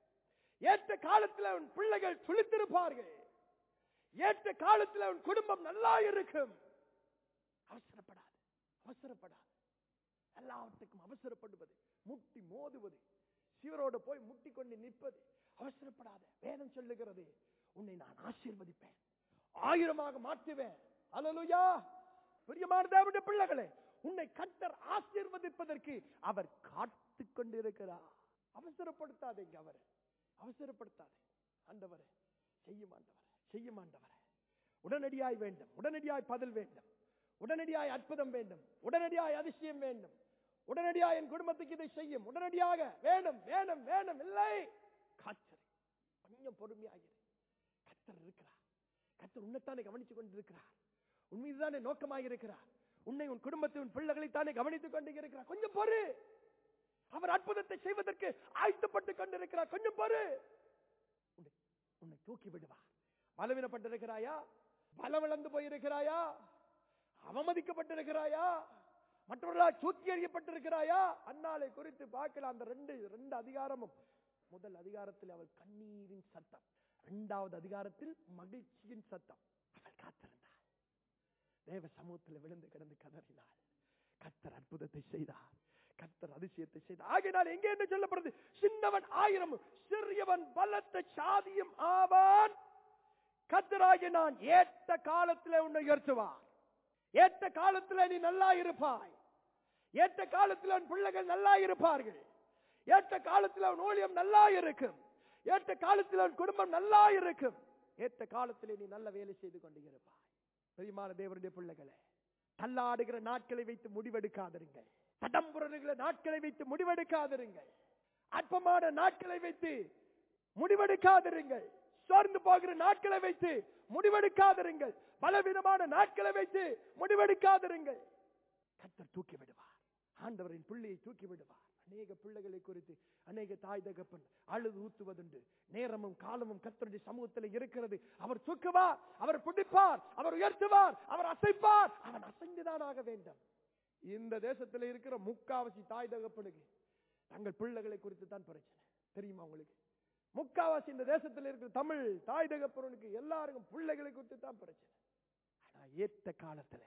ஏற்ற காலத்தில் உன் பிள்ளைகள் துளித்திருப்பார்கள் ஏற்ற காலத்தில் உன் குடும்பம் நல்லா இருக்கும் அவசரப்படாது அவசரப்படாது எல்லாவற்றுக்கும் அவசரப்படுவது முட்டி மோதுவது சிவரோடு போய் முட்டி கொண்டு நிற்பது அவசரப்படாத வேதம் சொல்லுகிறது உன்னை நான் ஆசீர்வதிப்பேன் ஆயிரமாக மாற்றுவேன் அல்லலுயா பிரியமான தேவனுடைய பிள்ளைகளே உன்னை கட்டர் ஆசீர்வதிப்பதற்கு அவர் காத்து கொண்டிருக்கிறார் அவசரப்படுத்தாதீங்க அவரை அவசரப்படுத்தாதே ஆண்டவரே செய்யும் ஆண்டவரே செய்யும் ஆண்டவரே உடனடியாய் வேண்டும் உடனடியாய் பதில் வேண்டும் உடனடியாய் அற்புதம் வேண்டும் உடனடியாய் அதிசயம் வேண்டும் உடனடியாய் என் குடும்பத்துக்கு இதை செய்யும் உடனடியாக வேணும் வேணும் வேணும் இல்லை காய்ச்சல் கொஞ்சம் பொறுமையாகிரு கத்தர் இருக்கிறார் கத்தர் உன்னைத்தானே கவனித்துக் கொண்டிருக்கிறார் உன் மீதுதானே நோக்கமாக இருக்கிறார் உன்னை உன் குடும்பத்தை உன் பிள்ளைகளை தானே கவனித்துக் கொண்டு இருக்கிறார் கொஞ்சம் பொறு அவர் அற்புதத்தை செய்வதற்கு ஆயத்தப்பட்டு கொண்டிருக்கிறார் கொஞ்சம் பொறு உன்னை உன்னை தூக்கி விடுவார் பலவீனப்பட்டிருக்கிறாயா பலவிழந்து போயிருக்கிறாயா அவமதிக்கப்பட்டிருக்கிறாயா மற்றவர்களால் சுத்திகரிக்கப்பட்டிருக்கிறாயா அன்னாலை குறித்து பார்க்கலாம் அந்த ரெண்டு ரெண்டு அதிகாரமும் முதல் அதிகாரத்தில் அவள் கண்ணீரின் சத்தம் இரண்டாவது அதிகாரத்தில் மகிழ்ச்சியின் சத்தம் அவள் காத்திருந்தாள் தேவ சமூகத்தில் விழுந்து கிடந்து கதறினாள் கத்தர் அற்புதத்தை செய்தார் கத்தர் அதிசயத்தை செய்தார் ஆகையினால் எங்கே என்று சொல்லப்படுது சின்னவன் ஆயிரம் சிறியவன் பலத்த சாதியும் ஆவான் கத்தராகிய நான் ஏற்ற காலத்தில் உன்னை உயர்த்துவார் ஏற்ற காலத்தில் நீ நல்லா இருப்பாய் ஏற்ற காலத்தில் உன் பிள்ளைகள் நல்லா இருப்பார்கள் ஏற்ற காலத்தில் அவன் ஊழியம் நல்லா இருக்கும் ஏற்ற காலத்தில் அவன் குடும்பம் நல்லா இருக்கும் ஏற்ற காலத்திலே நீ நல்ல வேலை செய்து கொண்டு இருப்பாய் பெரியமான தேவனுடைய பிள்ளைகளே தள்ளாடுகிற நாட்களை வைத்து முடிவெடுக்காதிருங்கள் தடம்புரலுகிற நாட்களை வைத்து முடிவெடுக்காதிருங்கள் அற்பமான நாட்களை வைத்து முடிவெடுக்காதிருங்கள் சோர்ந்து போகிற நாட்களை வைத்து முடிவெடுக்காதிருங்கள் பலவிதமான நாட்களை வைத்து முடிவெடுக்காதிருங்கள் கத்தர் தூக்கி விடுவார் ஆண்டவரின் பிள்ளையை தூக்கி விடுவார் அநேக பிள்ளைகளை குறித்து அநேக தாய் தகப்பன் அழுது ஊத்துவதுண்டு நேரமும் காலமும் கத்தருடைய சமூகத்தில் இருக்கிறது அவர் தூக்குவார் அவர் பிடிப்பார் அவர் உயர்த்துவார் அவர் அசைப்பார் அவன் அசைந்துதான் ஆக வேண்டும் இந்த தேசத்தில் இருக்கிற முக்காவாசி தாய் தகப்பனுக்கு தங்கள் பிள்ளைகளை குறித்து தான் பிரச்சனை தெரியுமா உங்களுக்கு முக்காவாசி இந்த தேசத்தில் இருக்கிற தமிழ் தாய் தகப்பனுக்கு எல்லாருக்கும் பிள்ளைகளை குறித்து தான் பிரச்சனை ஆனா ஏற்ற காலத்துல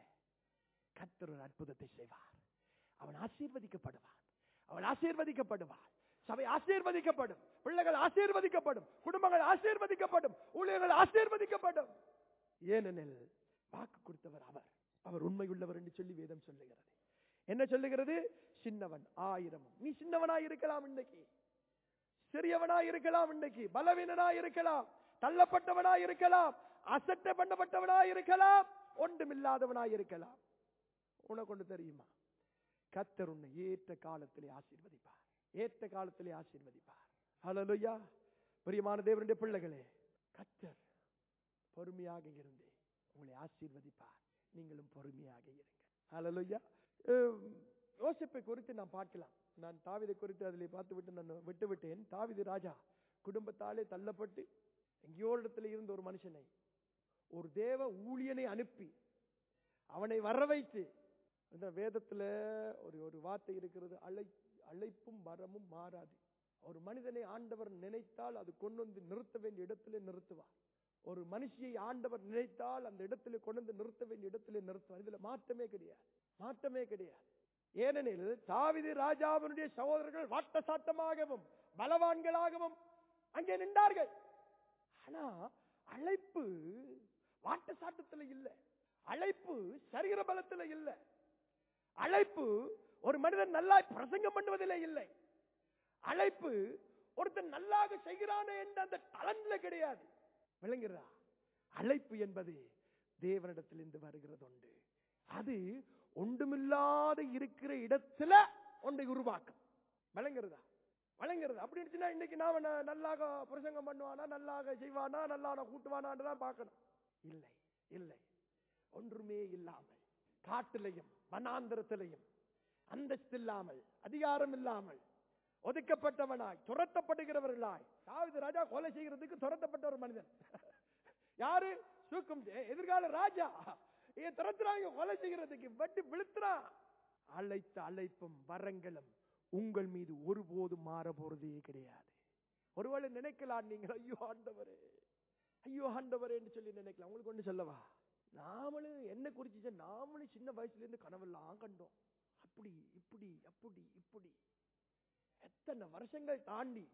கத்தர் ஒரு அற்புதத்தை செய்வார் அவன் ஆசீர்வதிக்கப்படுவான் அவள் ஆசீர்வதிக்கப்படுவாள் சபை ஆசீர்வதிக்கப்படும் பிள்ளைகள் ஆசீர்வதிக்கப்படும் குடும்பங்கள் ஆசீர்வதிக்கப்படும் ஊழியர்கள் ஆசீர்வதிக்கப்படும் ஏனெனில் வாக்கு கொடுத்தவர் அவர் அவர் உண்மையுள்ளவர் என்று சொல்லி வேதம் சொல்லுகிறது என்ன சொல்லுகிறது சின்னவன் ஆயிரமும் நீ சின்னவனா இருக்கலாம் இன்னைக்கு சிறியவனா இருக்கலாம் இன்னைக்கு பலவீனனா இருக்கலாம் தள்ளப்பட்டவனா இருக்கலாம் அசட்டை பண்ணப்பட்டவனா இருக்கலாம் ஒன்றுமில்லாதவனா இருக்கலாம் உனக்கு ஒன்று தெரியுமா கத்தர் உன்னை ஏற்ற காலத்திலே ஆசீர்வதிப்பார் ஏற்ற காலத்திலே ஆசீர்வதிப்பார் ஹalleluya பிரியமான தேவனுடைய பிள்ளைகளே கத்தர் பொறுமையாக இருந்து உங்களை ஆசீர்வதிப்பார் நீங்களும் பொறுமையாக இருங்கள் ஹalleluya யோசிப்பை குறித்து நாம் பார்க்கலாம் நான் தாவிதை குறித்து அதிலே பார்த்து விட்டு நான் விட்டு விட்டேன் தாவிது ராஜா குடும்பத்தாலே தள்ளப்பட்டு எங்கேயோ இடத்துல இருந்த ஒரு மனுஷனை ஒரு தேவ ஊழியனை அனுப்பி அவனை வர வைத்து அந்த வேதத்துல ஒரு ஒரு வார்த்தை இருக்கிறது அழை அழைப்பும் வரமும் மாறாது ஒரு மனிதனை ஆண்டவர் நினைத்தால் அது கொண்டு வந்து நிறுத்த வேண்டிய இடத்திலே நிறுத்துவார் ஒரு மனுஷியை ஆண்டவர் நினைத்தால் அந்த இடத்திலே கொண்டு வந்து நிறுத்த வேண்டிய இடத்திலே நிறுத்துவார் இதுல மாற்றமே கிடையாது மாற்றமே கிடையாது ஏனெனில் தாவிது ராஜாவினுடைய சகோதரர்கள் வாட்ட சாட்டமாகவும் பலவான்களாகவும் அங்கே நின்றார்கள் ஆனா அழைப்பு வாட்ட சாட்டத்துல இல்ல அழைப்பு சரீர பலத்துல இல்ல அழைப்பு ஒரு மனிதன் நல்லா பிரசங்கம் பண்ணுவதிலே இல்லை அழைப்பு ஒருத்தன் நல்லாக செய்கிறானே என்ற அந்த டலன்ல கிடையாது விளங்குறதா அழைப்பு என்பது தேவனிடத்திலிருந்து வருகிறது உண்டு அது ஒன்றுமில்லாத இருக்கிற இடத்துல ஒன்றை உருவாக்கும் விளங்குறதா வழங்குறது அப்படி இருந்துச்சுன்னா இன்னைக்கு நாம ந- நல்லாக பிரசங்கம் பண்ணுவானா நல்லாக செய்வானா நல்லாக கூட்டுவானான்னு தான் பார்க்கணும் இல்லை இல்லை ஒன்றுமே இல்லாமல் காட்டிலையும் வனாந்திரத்திலையும் அந்தஸ்து இல்லாமல் அதிகாரம் இல்லாமல் ஒதுக்கப்பட்டவனாய் துரத்தப்படுகிறவர்களாய் தாவீது ராஜா கொலை செய்கிறதுக்கு துரத்தப்பட்ட ஒரு மனிதன் யாரு சூக்கும் எ- எதிர்கால ராஜா ஏன் துரத்துறாங்க கொலை செய்கிறதுக்கு வட்டி விழுத்துறான் அழைத்த அழைப்பும் வரங்களும் உங்கள் மீது ஒருபோதும் மாற போறதே கிடையாது ஒருவேளை நினைக்கலாம் நீங்கள் ஐயோ ஆண்டவரே ஐயோ ஆண்டவரே என்று சொல்லி நினைக்கலாம் உங்களுக்கு ஒன்று சொல்லவா நாமளும் என்ன குறிச்சு நாமளும் சின்ன வயசுல இருந்து கனவெல்லாம் கண்டோம் அப்படி இப்படி அப்படி இப்படி எத்தனை வருஷங்கள் தாண்டி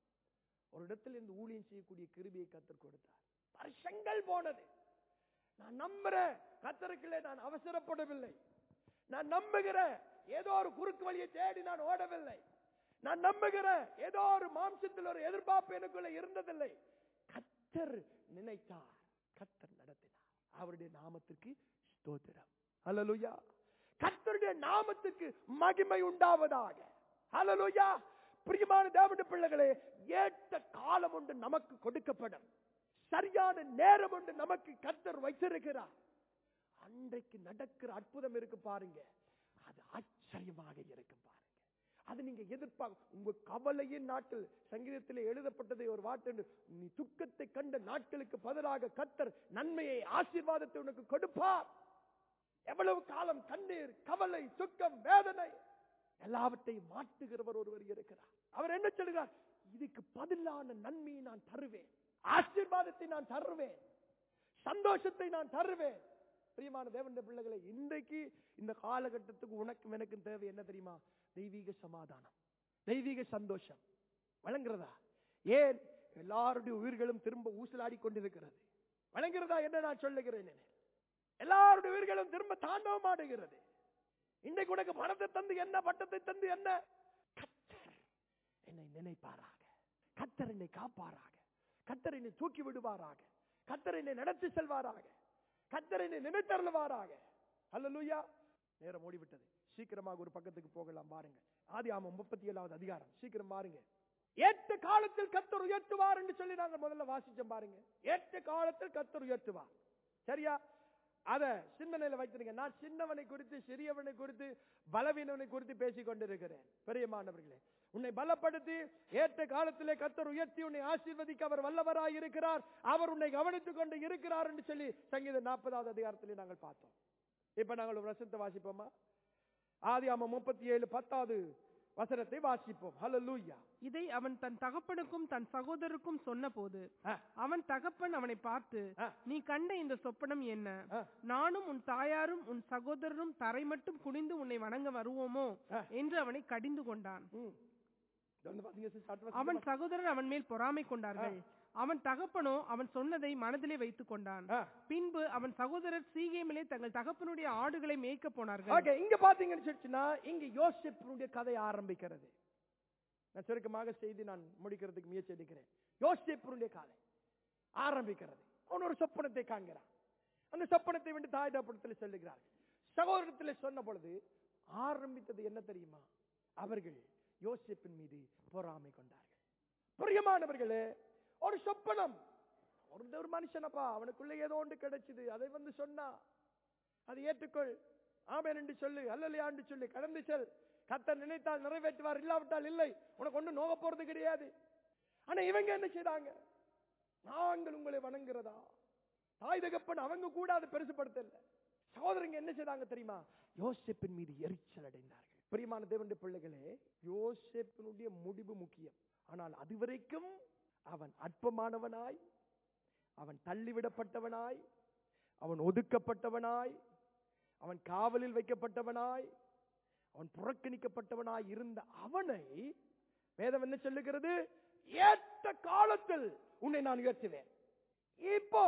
ஒரு இடத்துல இருந்து ஊழியம் செய்யக்கூடிய கிருபியை கத்தர் கொடுத்தார் வருஷங்கள் போனது நான் நம்புறேன் கத்தருக்குள்ளே நான் அவசரப்படவில்லை நான் நம்புகிறேன் ஏதோ ஒரு குறுக்கு வழியை தேடி நான் ஓடவில்லை நான் நம்புகிறேன் ஏதோ ஒரு மாம்சத்தில் ஒரு எதிர்பார்ப்பு எனக்குள்ள இருந்ததில்லை கத்தர் நினைத்தார் கத்தர் நடத்தினார் அவருடைய நாமத்துக்கு ஸ்தோத்திரம் ஹalleluya கர்த்தருடைய நாமத்துக்கு மகிமை உண்டாவதாக ஹalleluya பிரியமான தேவனுடைய பிள்ளைகளே ஏற்ற காலம் ஒன்று நமக்கு கொடுக்கப்படும் சரியான நேரம் ஒன்று நமக்கு கர்த்தர் வைத்திருக்கிறார் அன்றைக்கு நடக்கிற அற்புதம் இருக்கு பாருங்க அது ஆச்சரியமாக இருக்கும் பாருங்க அது நீங்க எதிர்பார்க்க உங்க கவலையின் நாட்கள் சங்கீதத்தில் எழுதப்பட்டதை ஒரு வாட்டு நீ துக்கத்தை கண்ட நாட்களுக்கு பதிலாக கத்தர் நன்மையை ஆசீர்வாதத்தை உனக்கு கொடுப்பார் எவ்வளவு காலம் கண்ணீர் கவலை துக்கம் வேதனை எல்லாவற்றையும் மாற்றுகிறவர் ஒருவர் இருக்கிறார் அவர் என்ன சொல்கிறார் இதுக்கு பதிலான நன்மையை நான் தருவேன் ஆசீர்வாதத்தை நான் தருவேன் சந்தோஷத்தை நான் தருவேன் பிரியமான தேவனுடைய பிள்ளைகளை இன்றைக்கு இந்த காலகட்டத்துக்கு உனக்கும் எனக்கும் தேவை என்ன தெரியுமா தெய்வீக சமாதானம் தெய்வீக சந்தோஷம் வழங்குறதா ஏன் எல்லாருடைய உயிர்களும் திரும்ப ஊசலாடி கொண்டிருக்கிறது வழங்குறதா என்ன நான் சொல்லுகிறேன் எல்லாருடைய உயிர்களும் திரும்ப தாண்டவம் ஆடுகிறது இன்றைக்கு உனக்கு பணத்தை தந்து என்ன பட்டத்தை தந்து என்ன கத்தர் என்னை நினைப்பாராக கத்தர் என்னை காப்பாராக கத்தர் என்னை தூக்கி விடுவாராக கத்தர் என்னை நடத்தி செல்வாராக கத்தர் என்னை நினைத்தருள்வாராக அல்லலுயா நேரம் ஓடிவிட்டது சீக்கிரமாக ஒரு பக்கத்துக்கு போகலாம் பாருங்க ஆதி ஆமாம் முப்பத்தி ஏழாவது அதிகாரம் சீக்கிரம் பாருங்க ஏற்ற காலத்தில் கத்தர் உயர்த்துவார் என்று சொல்லி நாங்க முதல்ல வாசிச்சோம் பாருங்க ஏற்ற காலத்தில் கத்தர் உயர்த்துவார் சரியா அத சிந்தனையில வைத்திருங்க நான் சின்னவனை குறித்து சிறியவனை குறித்து பலவீனவனை குறித்து பேசிக் கொண்டிருக்கிறேன் பெரியமானவர்களே உன்னை பலப்படுத்தி ஏற்ற காலத்திலே கத்தர் உயர்த்தி உன்னை ஆசீர்வதிக்க அவர் வல்லவராய் இருக்கிறார் அவர் உன்னை கவனித்துக் கொண்டு இருக்கிறார் என்று சொல்லி சங்கீத நாற்பதாவது அதிகாரத்திலே நாங்கள் பார்த்தோம் இப்ப நாங்கள் ஒரு வசனத்தை வாசிப்போமா ஆதி ஆமா முப்பத்தி ஏழு பத்தாவது வசனத்தை வாசிப்போம் ஹalleluya இதை அவன் தன் தகப்பனுக்கும் தன் சகோதரருக்கும் சொன்னபோது ஆ. அவன் தகப்பன் அவனை பார்த்து ஆ. நீ கண்ட இந்த சொப்பனம் என்ன ஆ. நானும் உன் தாயாரும் உன் சகோதரரும் தரை மட்டும் குனிந்து உன்னை வணங்க வருவோமோ ஆ. என்று அவனை கடிந்து கொண்டான் ம். தொடர்ந்து வாசிங்க sister. அடுத்த அவன் வசனத்தை சகோதரர் அவன் மேல் பொறாமை கொண்டார்கள் அவன் தகப்பனோ அவன் சொன்னதை மனதிலே வைத்துக் கொண்டான் ஆ. பின்பு அவன் சகோதரர் சீகேமிலே தங்கள் தகப்பனுடைய ஆடுகளை மேய்க்க போனார்கள் ஓகே இங்க பாத்தீங்கன்னு சொல்லிச்சுன்னா இங்க யோசிப்புடைய கதை ஆரம்பிக்கிறது நான் சுருக்கமாக செய்தி நான் முடிக்கிறதுக்கு முயற்சி எடுக்கிறேன் யோசிப்புடைய கதை ஆரம்பிக்கிறது அவன் ஒரு சொப்பனத்தை காண்கிறான் அந்த சொப்பனத்தை வந்து தாய் தப்படத்தில் சொல்லுகிறார் சகோதரத்தில் சொன்ன பொழுது ஆரம்பித்தது என்ன தெரியுமா அவர்கள் யோசிப்பின் மீது பொறாமை கொண்டார்கள் பிரியமானவர்களே ஒரு சொப்பனம் ஒரு ஒரு மனுஷனப்பா அவனுக்குள்ள ஏதோ ஒன்று கிடைச்சது அதை வந்து சொன்னா அதை ஏற்றுக்கொள் ஆமென் என்று சொல்லு அல்லலையா என்று சொல்லு கடந்து செல் கத்தர் நினைத்தால் நிறைவேற்றுவார் இல்லாவிட்டால் இல்லை உனக்கு ஒண்ணு நோக போறது கிடையாது ஆனா இவங்க என்ன செய்தாங்க நாங்கள் உங்களை வணங்குறதா தாய் தகப்பன் அவங்க கூட அதை பெருசுப்படுத்தல சகோதரங்க என்ன செய்தாங்க தெரியுமா யோசேப்பின் மீது எரிச்சல் அடைந்தார்கள் பிரியமான தேவனுடைய பிள்ளைகளே யோசேப்பினுடைய முடிவு முக்கியம் ஆனால் அதுவரைக்கும் அவன் அற்பமானவனாய் அவன் தள்ளிவிடப்பட்டவனாய் அவன் ஒதுக்கப்பட்டவனாய் அவன் காவலில் வைக்கப்பட்டவனாய் அவன் புறக்கணிக்கப்பட்டவனாய் இருந்த அவனை வேதம் என்ன சொல்லுகிறது ஏற்ற காலத்தில் உன்னை நான் உயர்த்துவேன் இப்போ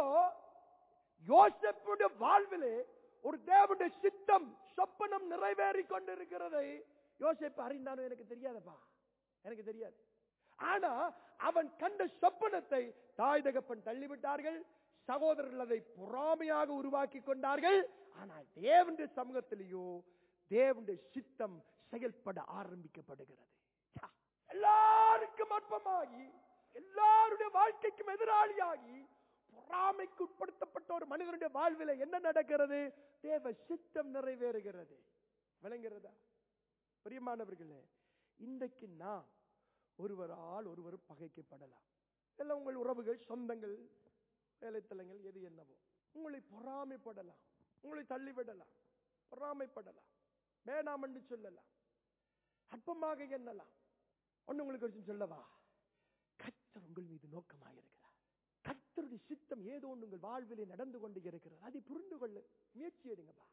யோசப்புடைய வாழ்விலே ஒரு தேவனுடைய சித்தம் சொப்பனம் நிறைவேறி கொண்டிருக்கிறதை யோசிப்பு அறிந்தாலும் எனக்கு தெரியாதப்பா எனக்கு தெரியாது ஆனா அவன் கண்ட சொப்பனத்தை தாய் தகப்பன் தள்ளிவிட்டார்கள் சகோதரர்கள் அதை பொறாமையாக உருவாக்கி கொண்டார்கள் ஆனால் தேவனுடைய சமூகத்திலேயோ தேவனுடைய சித்தம் செயல்பட ஆரம்பிக்கப்படுகிறது ச்சா, எல்லாருக்கும் அற்பமாகி எல்லாருடைய வாழ்க்கைக்கும் எதிராளியாகி பொறாமைக்கு உட்படுத்தப்பட்ட ஒரு மனிதனுடைய வாழ்வில என்ன நடக்கிறது தேவ சித்தம் நிறைவேறுகிறது விளங்குகிறதா பிரியமானவர்களே இன்றைக்கு நாம் ஒருவரால் ஒருவர் பகைக்கப்படலாம் எல்லாம் உங்கள் உறவுகள் சொந்தங்கள் வேலைத்தலங்கள் எது என்னவோ உங்களை பொறாமைப்படலாம் உங்களை தள்ளிவிடலாம் பொறாமைப்படலாம் வேணாம் என்று சொல்லலாம் அற்பமாக எண்ணலாம் ஒண்ணு உங்களுக்கு ஒரு விஷயம் சொல்லவா கர்த்தர் உங்கள் மீது நோக்கமாயிருக்கிறார் கர்த்தருடைய சித்தம் ஏதோ ஒன்று உங்கள் வாழ்விலே நடந்து கொண்டு இருக்கிறது அதை புரிந்து கொள்ள முயற்சி எடுங்கப்பா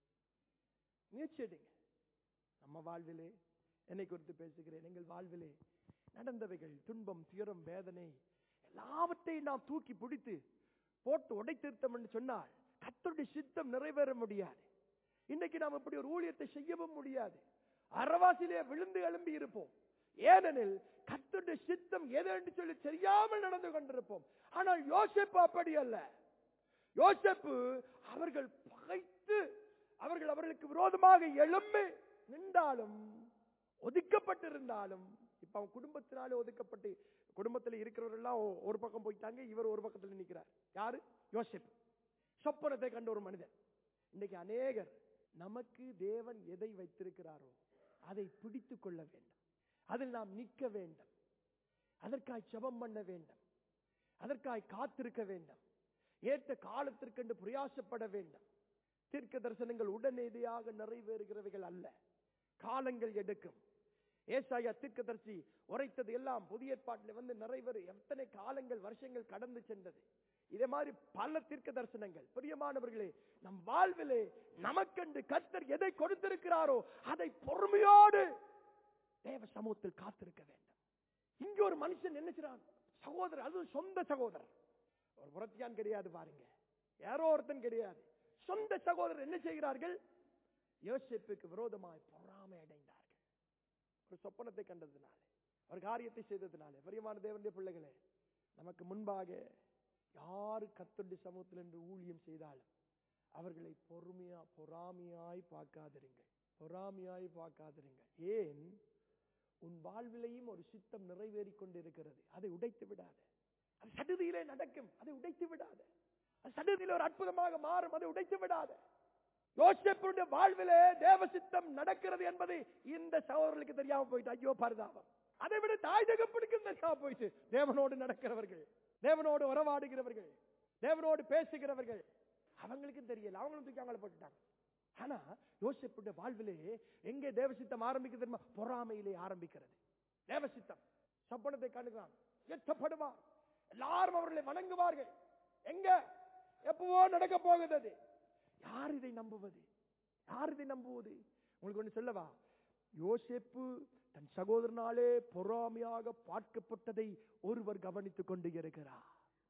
முயற்சி எடுங்க நம்ம வாழ்விலே என்னை குறித்து பேசுகிறேன் எங்கள் வாழ்விலே நடந்தவைகள் துன்பம் துயரம் வேதனை எல்லாவற்றையும் நாம் தூக்கி பிடித்து போட்டு உடைத்திருத்தம் என்று சொன்னால் கர்த்தருடைய சித்தம் நிறைவேற முடியாது இன்னைக்கு நாம் இப்படி ஒரு ஊழியத்தை செய்யவும் முடியாது அறவாசிலே விழுந்து எழும்பி இருப்போம் ஏனெனில் கர்த்தருடைய சித்தம் எது என்று சொல்லி தெரியாமல் நடந்து கொண்டிருப்போம் ஆனால் யோசிப்பு அப்படி அல்ல யோசேப்பு அவர்கள் பகைத்து அவர்கள் அவர்களுக்கு விரோதமாக எழும்பி நின்றாலும் ஒதுக்கப்பட்டிருந்தாலும் இப்ப அவன் குடும்பத்தினாலே ஒதுக்கப்பட்டு குடும்பத்தில் இருக்கிறவரெல்லாம் ஒ- ஒரு பக்கம் போயிட்டாங்க இவர் ஒரு பக்கத்தில் நிற்கிறார் யாரு யோசேப்பு சொப்பனத்தை கண்ட ஒரு மனிதன் இன்னைக்கு அநேகர் நமக்கு தேவன் எதை வைத்திருக்கிறாரோ அதை பிடித்துக் கொள்ள வேண்டும் அதில் நாம் நிற்க வேண்டும் அதற்காய் ஜெபம் பண்ண வேண்டும் அதற்காய் காத்திருக்க வேண்டும் ஏற்ற காலத்திற்கென்று பிரயாசப்பட வேண்டும் தீர்க்க தரிசனங்கள் உடனடியாக நிறைவேறுகிறவைகள் அல்ல காலங்கள் எடுக்கும் ஏசாயா தீர்க்கதரிசி உரைத்தது எல்லாம் புதிய ஏற்பாட்டில் வந்து நிறைவேறு எத்தனை காலங்கள் வருஷங்கள் கடந்து சென்றது இதே மாதிரி பல தீர்க்க தரிசனங்கள் பிரியமானவர்களே நம் வாழ்விலே நமக்கென்று கர்த்தர் எதை கொடுத்திருக்கிறாரோ அதை பொறுமையோடு தேவ சமூகத்தில் காத்திருக்க வேண்டும் இங்க ஒரு மனுஷன் என்ன செய்றான் சகோதரர் அது சொந்த சகோதரர் ஒரு புறத்தியான் கிடையாது பாருங்க யாரோ ஒருத்தன் கிடையாது சொந்த சகோதரர் என்ன செய்கிறார்கள் யோசிப்புக்கு விரோதமாய் பொறாமை அடைந்தார்கள் ஒரு சொப்பனத்தை கண்டதினாலே ஒரு காரியத்தை செய்ததினாலே பிரியமான தேவனுடைய பிள்ளைகளே நமக்கு முன்பாக யாரு கத்துண்டு சமூகத்தில் என்று ஊழியம் செய்தாலும் அவர்களை பொறுமையா பொறாமையாய் பார்க்காதிருங்கள் பொறாமையாய் பார்க்காதிருங்கள் ஏன் உன் வாழ்விலையும் ஒரு சித்தம் நிறைவேறிக் கொண்டிருக்கிறது அதை உடைத்து விடாத அது சடுதியிலே நடக்கும் அதை உடைத்து விடாத அது சடுதியிலே ஒரு அற்புதமாக மாறும் அதை உடைத்து விடாத யோசிப்புடைய வாழ்விலே தேவ சித்தம் நடக்கிறது என்பது இந்த சகோதரர்களுக்கு தெரியாம போயிட்டு ஐயோ பரிதாபம் அதை விட தாய் தகப்பனுக்கும் தெரியாம போயிட்டு தேவனோடு நடக்கிறவர்கள் தேவனோடு உறவாடுகிறவர்கள் தேவனோடு பேசுகிறவர்கள் அவங்களுக்கும் தெரியல அவங்களும் தூக்கி அவங்கள போட்டுட்டாங்க ஆனா யோசிப்புடைய வாழ்விலே எங்கே தேவசித்தம் ஆரம்பிக்கிறது தெரியுமா பொறாமையிலே ஆரம்பிக்கிறது தேவசித்தம் சப்பனத்தை காணுகிறான் எத்தப்படுவார் எல்லாரும் அவர்களை வணங்குவார்கள் எங்க எப்பவோ நடக்க போகுது அது யார் இதை நம்புவது யார் இதை நம்புவது உங்களுக்கு ஒண்ணு சொல்லவா யோசேப்பு தன் சகோதரனாலே பொறாமையாக பார்க்கப்பட்டதை ஒருவர் கவனித்துக் கொண்டு இருக்கிறார்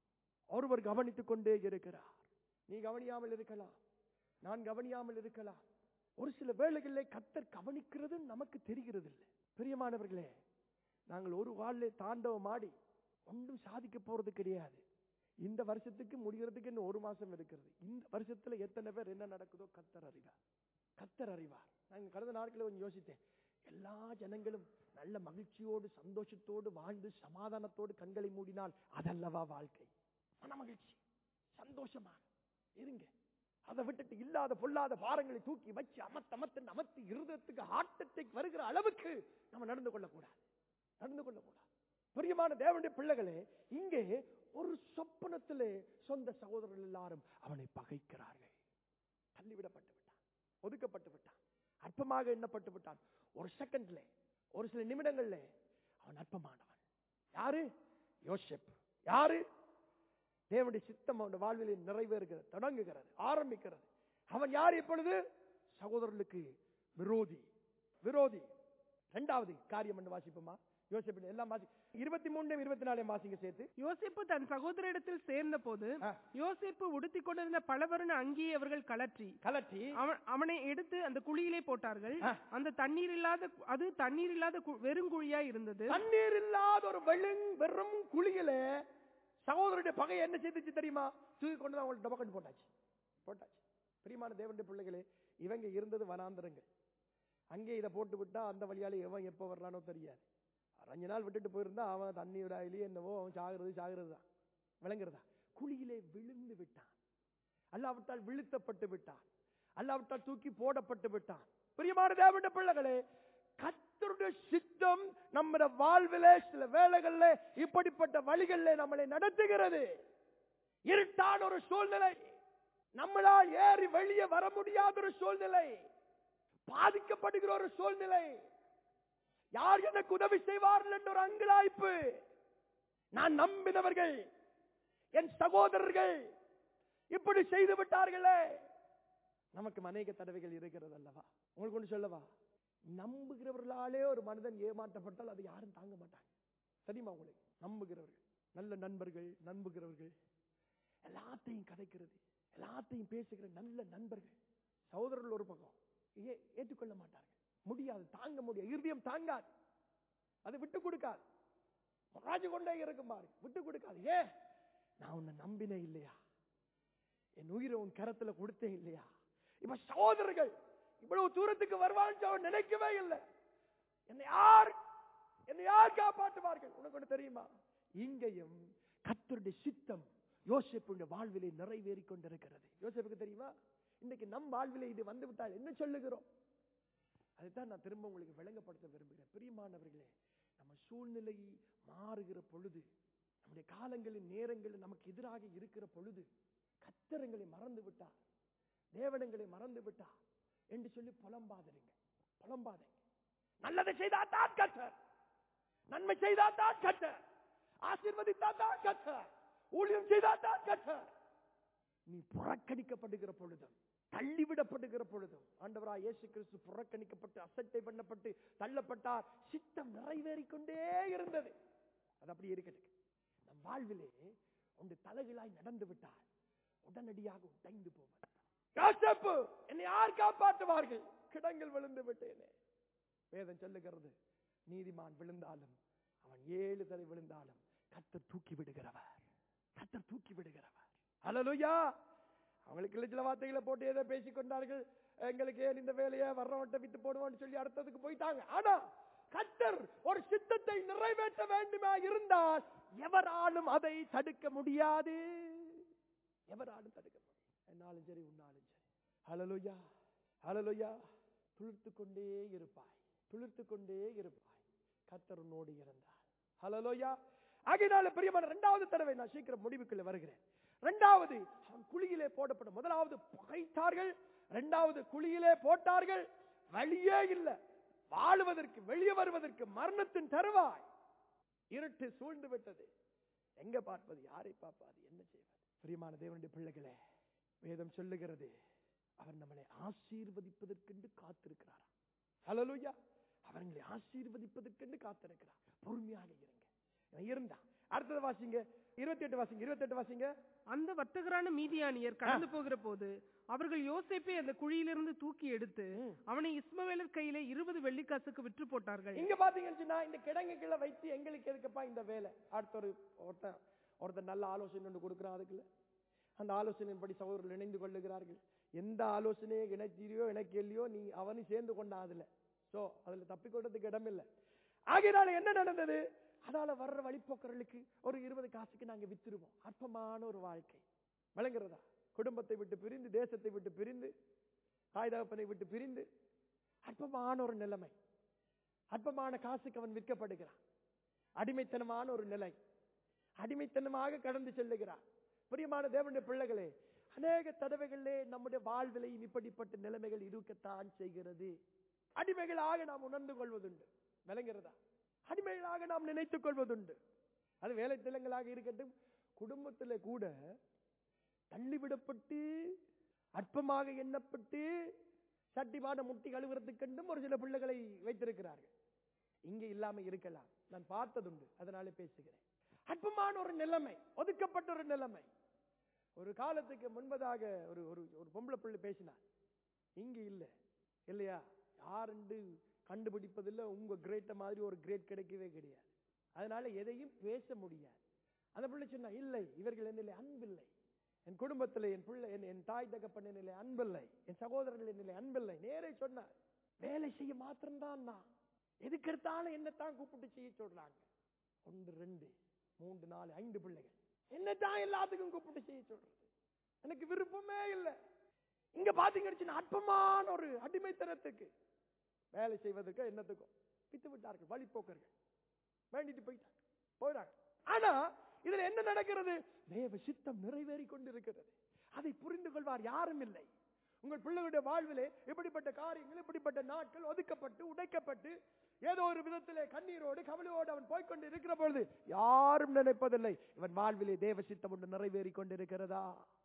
ஒருவர் கவனித்துக் கொண்டே இருக்கிறார் நீ கவனியாமல் இருக்கலாம் நான் கவனியாமல் இருக்கலாம் ஒரு சில வேளைகளிலே கத்தர் கவனிக்கிறது நமக்கு தெரிகிறது இல்லை பிரியமானவர்களே நாங்கள் ஒரு வாழ்ல தாண்டவம் ஆடி ஒன்றும் சாதிக்க போறது கிடையாது இந்த வருஷத்துக்கு முடிகிறதுக்கு இன்னும் ஒரு மாசம் இருக்கிறது இந்த வருஷத்துல எத்தனை பேர் என்ன நடக்குதோ கத்தர் அறிவார் கத்தர் அறிவார் நாங்க கடந்த நாட்களில் கொஞ்சம் யோசித்தேன் எல்லா ஜனங்களும் நல்ல மகிழ்ச்சியோடு சந்தோஷத்தோடு வாழ்ந்து சமாதானத்தோடு கண்களை மூடினால் அதல்லவா வாழ்க்கை மன மகிழ்ச்சி சந்தோஷமாக இருங்க அதை விட்டுட்டு இல்லாத பொல்லாத பாரங்களை தூக்கி வச்சு அமத்து அமத்து அமர்த்தி இருதயத்துக்கு ஹார்ட் அட்டாக் வருகிற அளவுக்கு நம்ம நடந்து கொள்ளக்கூடாது நடந்து கொள்ளக்கூடாது பிரியமான தேவனுடைய பிள்ளைகளே இங்கே ஒரு சொப்பனத்திலே சொந்த சகோதரர்கள் எல்லாரும் அவனை பகைக்கிறார்கள் தள்ளிவிடப்பட்டு விட்டான் ஒதுக்கப்பட்டு விட்டான் அற்பமாக எண்ணப்பட்டு விட்டான் ஒரு செகண்ட்ல ஒரு சில நிமிடங்கள்ல அவன் அற்பமானவன் யாரு யோசேப் யாரு தேவனுடைய சித்தம் அவனுடைய வாழ்வில் நிறைவேறுகிறது தொடங்குகிறது ஆரம்பிக்கிறது அவன் யார் இப்பொழுது சகோதரர்களுக்கு விரோதி விரோதி இரண்டாவது காரியம் என்று வாசிப்போமா யோசிப்பு எல்லாம் வாசி இருபத்தி மூணு இருபத்தி நாலையும் வாசிங்க சேர்த்து யோசேப்பு தன் சகோதரிடத்தில் சேர்ந்த போது ஆ. யோசேப்பு உடுத்திக் கொண்டிருந்த பலவருண அங்கியை அவர்கள் கலற்றி கலட்டி அவன் அவனை எடுத்து அந்த குழியிலே போட்டார்கள் ஆ. அந்த தண்ணீர் இல்லாத கு- அது தண்ணீர் இல்லாத கு- வெறுங்குழியா இருந்தது தண்ணீர் இல்லாத ஒரு வெளுங் வெறும் குழியில சகோதரருடைய பகை என்ன செய்துச்சு தெரியுமா தூக்கி கொண்டு தான் அவங்களுக்கு டபக்கண்டு போட்டாச்சு போட்டாச்சு பிரியமான தேவனுடைய பிள்ளைகளே இவங்க இருந்தது வனாந்தரங்கள் அங்கே இதை போட்டு விட்டா அந்த வழியால எவன் எப்போ வர்றானோ தெரியாது அஞ்சு நாள் விட்டுட்டு போயிருந்தா அவன் தண்ணி விடாயிலே என்னவோ அவன் சாகிறது சாகிறது தான் விளங்குறதா குழியிலே விழுந்து விட்டான் அல்லாவிட்டால் விழுத்தப்பட்டு விட்டான் அல்லாவிட்டால் தூக்கி போடப்பட்டு விட்டான் பிரியமான தேவனுடைய பிள்ளைகளே கர்த்தருடைய சித்தம் நம்ம வாழ்விலே சில வேளைகள்ல இப்படிப்பட்ட வழிகளிலே நம்மளை நடத்துகிறது இருட்டான ஒரு சூழ்நிலை நம்மளால் ஏறி வெளியே வர முடியாத ஒரு சூழ்நிலை பாதிக்கப்படுகிற ஒரு சூழ்நிலை யார் எனக்கு உதவி செய்வார்கள் என்ற ஒரு அங்கலாய்ப்பு நான் நம்பினவர்கள் என் சகோதரர்கள் இப்படி செய்து விட்டார்களே நமக்கு அநேக தடவைகள் இருக்கிறது அல்லவா உங்களுக்கு ஒன்று சொல்லவா நம்புகிறவர்களாலே ஒரு மனிதன் ஏமாற்றப்பட்டால் அதை யாரும் தாங்க மாட்டாங்க தெரியுமா உங்களுக்கு நம்புகிறவர்கள் நல்ல நண்பர்கள் நம்புகிறவர்கள் எல்லாத்தையும் கதைக்கிறது எல்லாத்தையும் பேசுகிற நல்ல நண்பர்கள் சகோதரர்கள் ஒரு பக்கம் ஏ- ஏற்றுக்கொள்ள மாட்டார்கள் முடியாது தாங்க முடியாது இருதயம் தாங்காது அது விட்டு கொடுக்காது ராஜு கொண்டே இருக்கும் பாரு விட்டு கொடுக்காது ஏ நான் உன்னை நம்பினே இல்லையா என் உயிரை உன் கரத்துல கொடுத்தேன் இல்லையா இப்ப சகோதரர்கள் இவ்வளவு தூரத்துக்கு வருவான்னு அவன் நினைக்கவே இல்லை என்னை யார் என்னை யார் காப்பாற்றுவார்கள் உனக்கு ஒண்ணு தெரியுமா இங்கேயும் கத்தருடைய சித்தம் யோசிப்புடைய வாழ்விலே நிறைவேறி கொண்டிருக்கிறது யோசிப்புக்கு தெரியுமா இன்னைக்கு நம் வாழ்விலே இது வந்து விட்டால் என்ன சொல்லுகிறோம் அதுதான் நான் திரும்ப உங்களுக்கு விளங்கப்படுத்த விரும்புகிறேன் பிரியமானவர்களே நம்ம சூழ்நிலை மாறுகிற பொழுது நம்முடைய காலங்களின் நேரங்களில் நமக்கு எதிராக இருக்கிற பொழுது கத்தரங்களை மறந்து விட்டார் தேவனங்களை மறந்து விட்டா என்று சொல்லி புலம்பாதீங்க புலம்பாதீங்க நல்லதை செய்தா தான் கத்தர் நன்மை செய்தா தான் கத்தர் ஆசீர்வதித்தா தான் கத்தர் ஊழியம் செய்தா தான் கத்தர் நீ புறக்கணிக்கப்படுகிற பொழுதும் தள்ளிவிடப்படுகிற பொழுதும் ஆண்டவராய் இயேசு கிறிஸ்து புறக்கணிக்கப்பட்டு அசட்டை பண்ணப்பட்டு தள்ளப்பட்டார் சித்தம் நிறைவேறிக் கொண்டே இருந்தது அது அப்படி இருக்கட்டும் நம் வாழ்விலே ஒன்று தலைகளாய் நடந்து விட்டால் உடனடியாக உடைந்து போவது யோசேப்பு, என்னை யார் காப்பாற்றுவார்கள் கிடங்கில் விழுந்து விட்டேனே வேதம் சொல்லுகிறது நீதிமான் விழுந்தாலும் அவன் ஏழு தடவை விழுந்தாலும் கத்தர் தூக்கி விடுகிறவர் கத்தர் தூக்கி விடுகிறவர் ஹalleluya அவங்களுக்கு சில வார்த்தைகளை போட்டு ஏதோ பேசிக் கொண்டார்கள் எங்களுக்கு ஏன் இந்த வேலையை வர்றவன்ட்ட வித்து போடுவோம்னு சொல்லி அடுத்ததுக்கு போயிட்டாங்க ஆனா கத்தர் ஒரு சித்தத்தை நிறைவேற்ற வேண்டுமா இருந்தால் எவராலும் அதை தடுக்க முடியாது எவராலும் தடுக்க முடியாது என்னாலும் சரி உன்னாலும் சரி ஹalleluya ஹalleluya துளிர்த்து கொண்டே இருப்பாய் துளிர்த்து கொண்டே இருப்பாய் கத்தர் உன்னோடு இருந்தார் ஹalleluya ஆகையினால பிரியமான இரண்டாவது தடவை நான் சீக்கிரம் முடிவுக்குள்ள வருகிறேன் இரண்டாவது அவன் குழியிலே போடப்பட்ட முதலாவது பகைத்தார்கள் இரண்டாவது குழியிலே போட்டார்கள் வழியே இல்லை வாழுவதற்கு வெளியே வருவதற்கு மரணத்தின் தருவாய் இருட்டு சூழ்ந்து விட்டது எங்க பார்ப்பது யாரை பார்ப்பது என்ன செய்வது பிரியமான தேவனுடைய பிள்ளைகளே வேதம் சொல்லுகிறது அவர் நம்மளை ஆசீர்வதிப்பதற்கென்று காத்திருக்கிறார் ஹalleluya அவர்களை ஆசீர்வதிப்பதற்கென்று காத்திருக்கிறார் பொறுமையாக இருங்க இருந்தா அடுத்தது வாசிங்க இருபத்தி எட்டு வாசிங்க இருபத்தி எட்டு வாசிங்க அந்த வர்த்தகரான மீதியானியர் கடந்து போகிற போது அவர்கள் யோசேப்பை அந்த குழியிலிருந்து தூக்கி எடுத்து அவனை இஸ்மவேலர் கையிலே இருபது வெள்ளிக்காசுக்கு விற்று போட்டார்கள் இங்க பாத்தீங்கன்னு சொன்னா இந்த கிடங்குகளை வைத்து எங்களுக்கு எதுக்குப்பா இந்த வேலை அடுத்த ஒரு ஒருத்தன் ஒருத்தன் நல்ல ஆலோசனை ஒன்று கொடுக்குறான் அதுக்குள்ள அந்த ஆலோசனையின்படி சகோதரர்கள் இணைந்து கொள்ளுகிறார்கள் எந்த ஆலோசனையை இணைச்சியோ இணைக்கலையோ நீ அவனும் சேர்ந்து கொண்டான் அதுல சோ அதுல தப்பிக்கொண்டதுக்கு இடம் இல்லை ஆகையினால என்ன நடந்தது அதால வர்ற வழிப்போக்கர்களுக்கு ஒரு இருபது காசுக்கு நாங்க வித்துருவோம் அற்பமான ஒரு வாழ்க்கை விளங்குறதா குடும்பத்தை விட்டு பிரிந்து தேசத்தை விட்டு பிரிந்து தாய் தகப்பனை விட்டு பிரிந்து அற்பமான ஒரு நிலைமை அற்பமான காசுக்கு அவன் விற்கப்படுகிறான் அடிமைத்தனமான ஒரு நிலை அடிமைத்தனமாக கடந்து செல்லுகிறான் பிரியமான தேவனுடைய பிள்ளைகளே அநேக தடவைகளிலே நம்முடைய வாழ்விலையும் இப்படிப்பட்ட நிலைமைகள் இருக்கத்தான் செய்கிறது அடிமைகளாக நாம் உணர்ந்து கொள்வதுண்டு விளங்குறதா அடிமைகளாக நாம் நினைத்துக் கொள்வதுண்டு அது வேலை திலங்களாக இருக்கட்டும் குடும்பத்தில் கூட தள்ளிவிடப்பட்டு அற்பமாக எண்ணப்பட்டு சட்டிமான முட்டி கழுவுறதுக்கென்றும் ஒரு சில பிள்ளைகளை வைத்திருக்கிறார்கள் இங்கே இல்லாம இருக்கலாம் நான் பார்த்ததுண்டு அதனால பேசுகிறேன் அற்பமான ஒரு நிலைமை ஒதுக்கப்பட்ட ஒரு நிலைமை ஒரு காலத்துக்கு முன்பதாக ஒரு ஒரு ஒரு பொம்பளை பிள்ளை பேசினார் இங்க இல்ல இல்லையா யாருண்டு கண்டுபிடிப்பதில்லை உங்க கிரேட்ட மாதிரி ஒரு கிரேட் கிடைக்கவே கிடையாது அதனால எதையும் பேச முடியாது அந்த பிள்ளை சொன்னா இல்லை இவர்கள் என்னிலே அன்பில்லை என் குடும்பத்தில் என் பிள்ளை என் என் தாய் தகப்பன் என்னிலே அன்பில்லை என் சகோதரர்கள் என்னிலே அன்பில்லை நேரே சொன்னார் வேலை செய்ய மாத்திரம்தான் நான் எதுக்கு எடுத்தாலும் என்னத்தான் கூப்பிட்டு செய்ய சொல்றாங்க ஒன்று ரெண்டு மூன்று நாலு ஐந்து பிள்ளைகள் என்னத்தான் எல்லாத்துக்கும் கூப்பிட்டு செய்ய சொல்றது எனக்கு விருப்பமே இல்லை இங்க பாத்தீங்கன்னு அற்பமான ஒரு அடிமைத்தனத்துக்கு வேலை செய்வதற்கு என்னத்துக்கும் வித்து விட்டார்கள் வழிப்போக்கர்கள் வேண்டிட்டு போயிட்டாங்க போயிடாங்க ஆனா இதுல என்ன நடக்கிறது தேவ சித்தம் நிறைவேறி கொண்டிருக்கிறது அதை புரிந்து கொள்வார் யாரும் இல்லை உங்கள் பிள்ளைகளுடைய வாழ்விலே இப்படிப்பட்ட காரியங்கள் இப்படிப்பட்ட நாட்கள் ஒதுக்கப்பட்டு உடைக்கப்பட்டு ஏதோ ஒரு விதத்திலே கண்ணீரோடு கவலையோடு அவன் போய்க்கொண்டு இருக்கிற பொழுது யாரும் நினைப்பதில்லை இவன் வாழ்விலே தேவ சித்தம் ஒன்று நிறைவேறி கொண்டிருக்கிறதா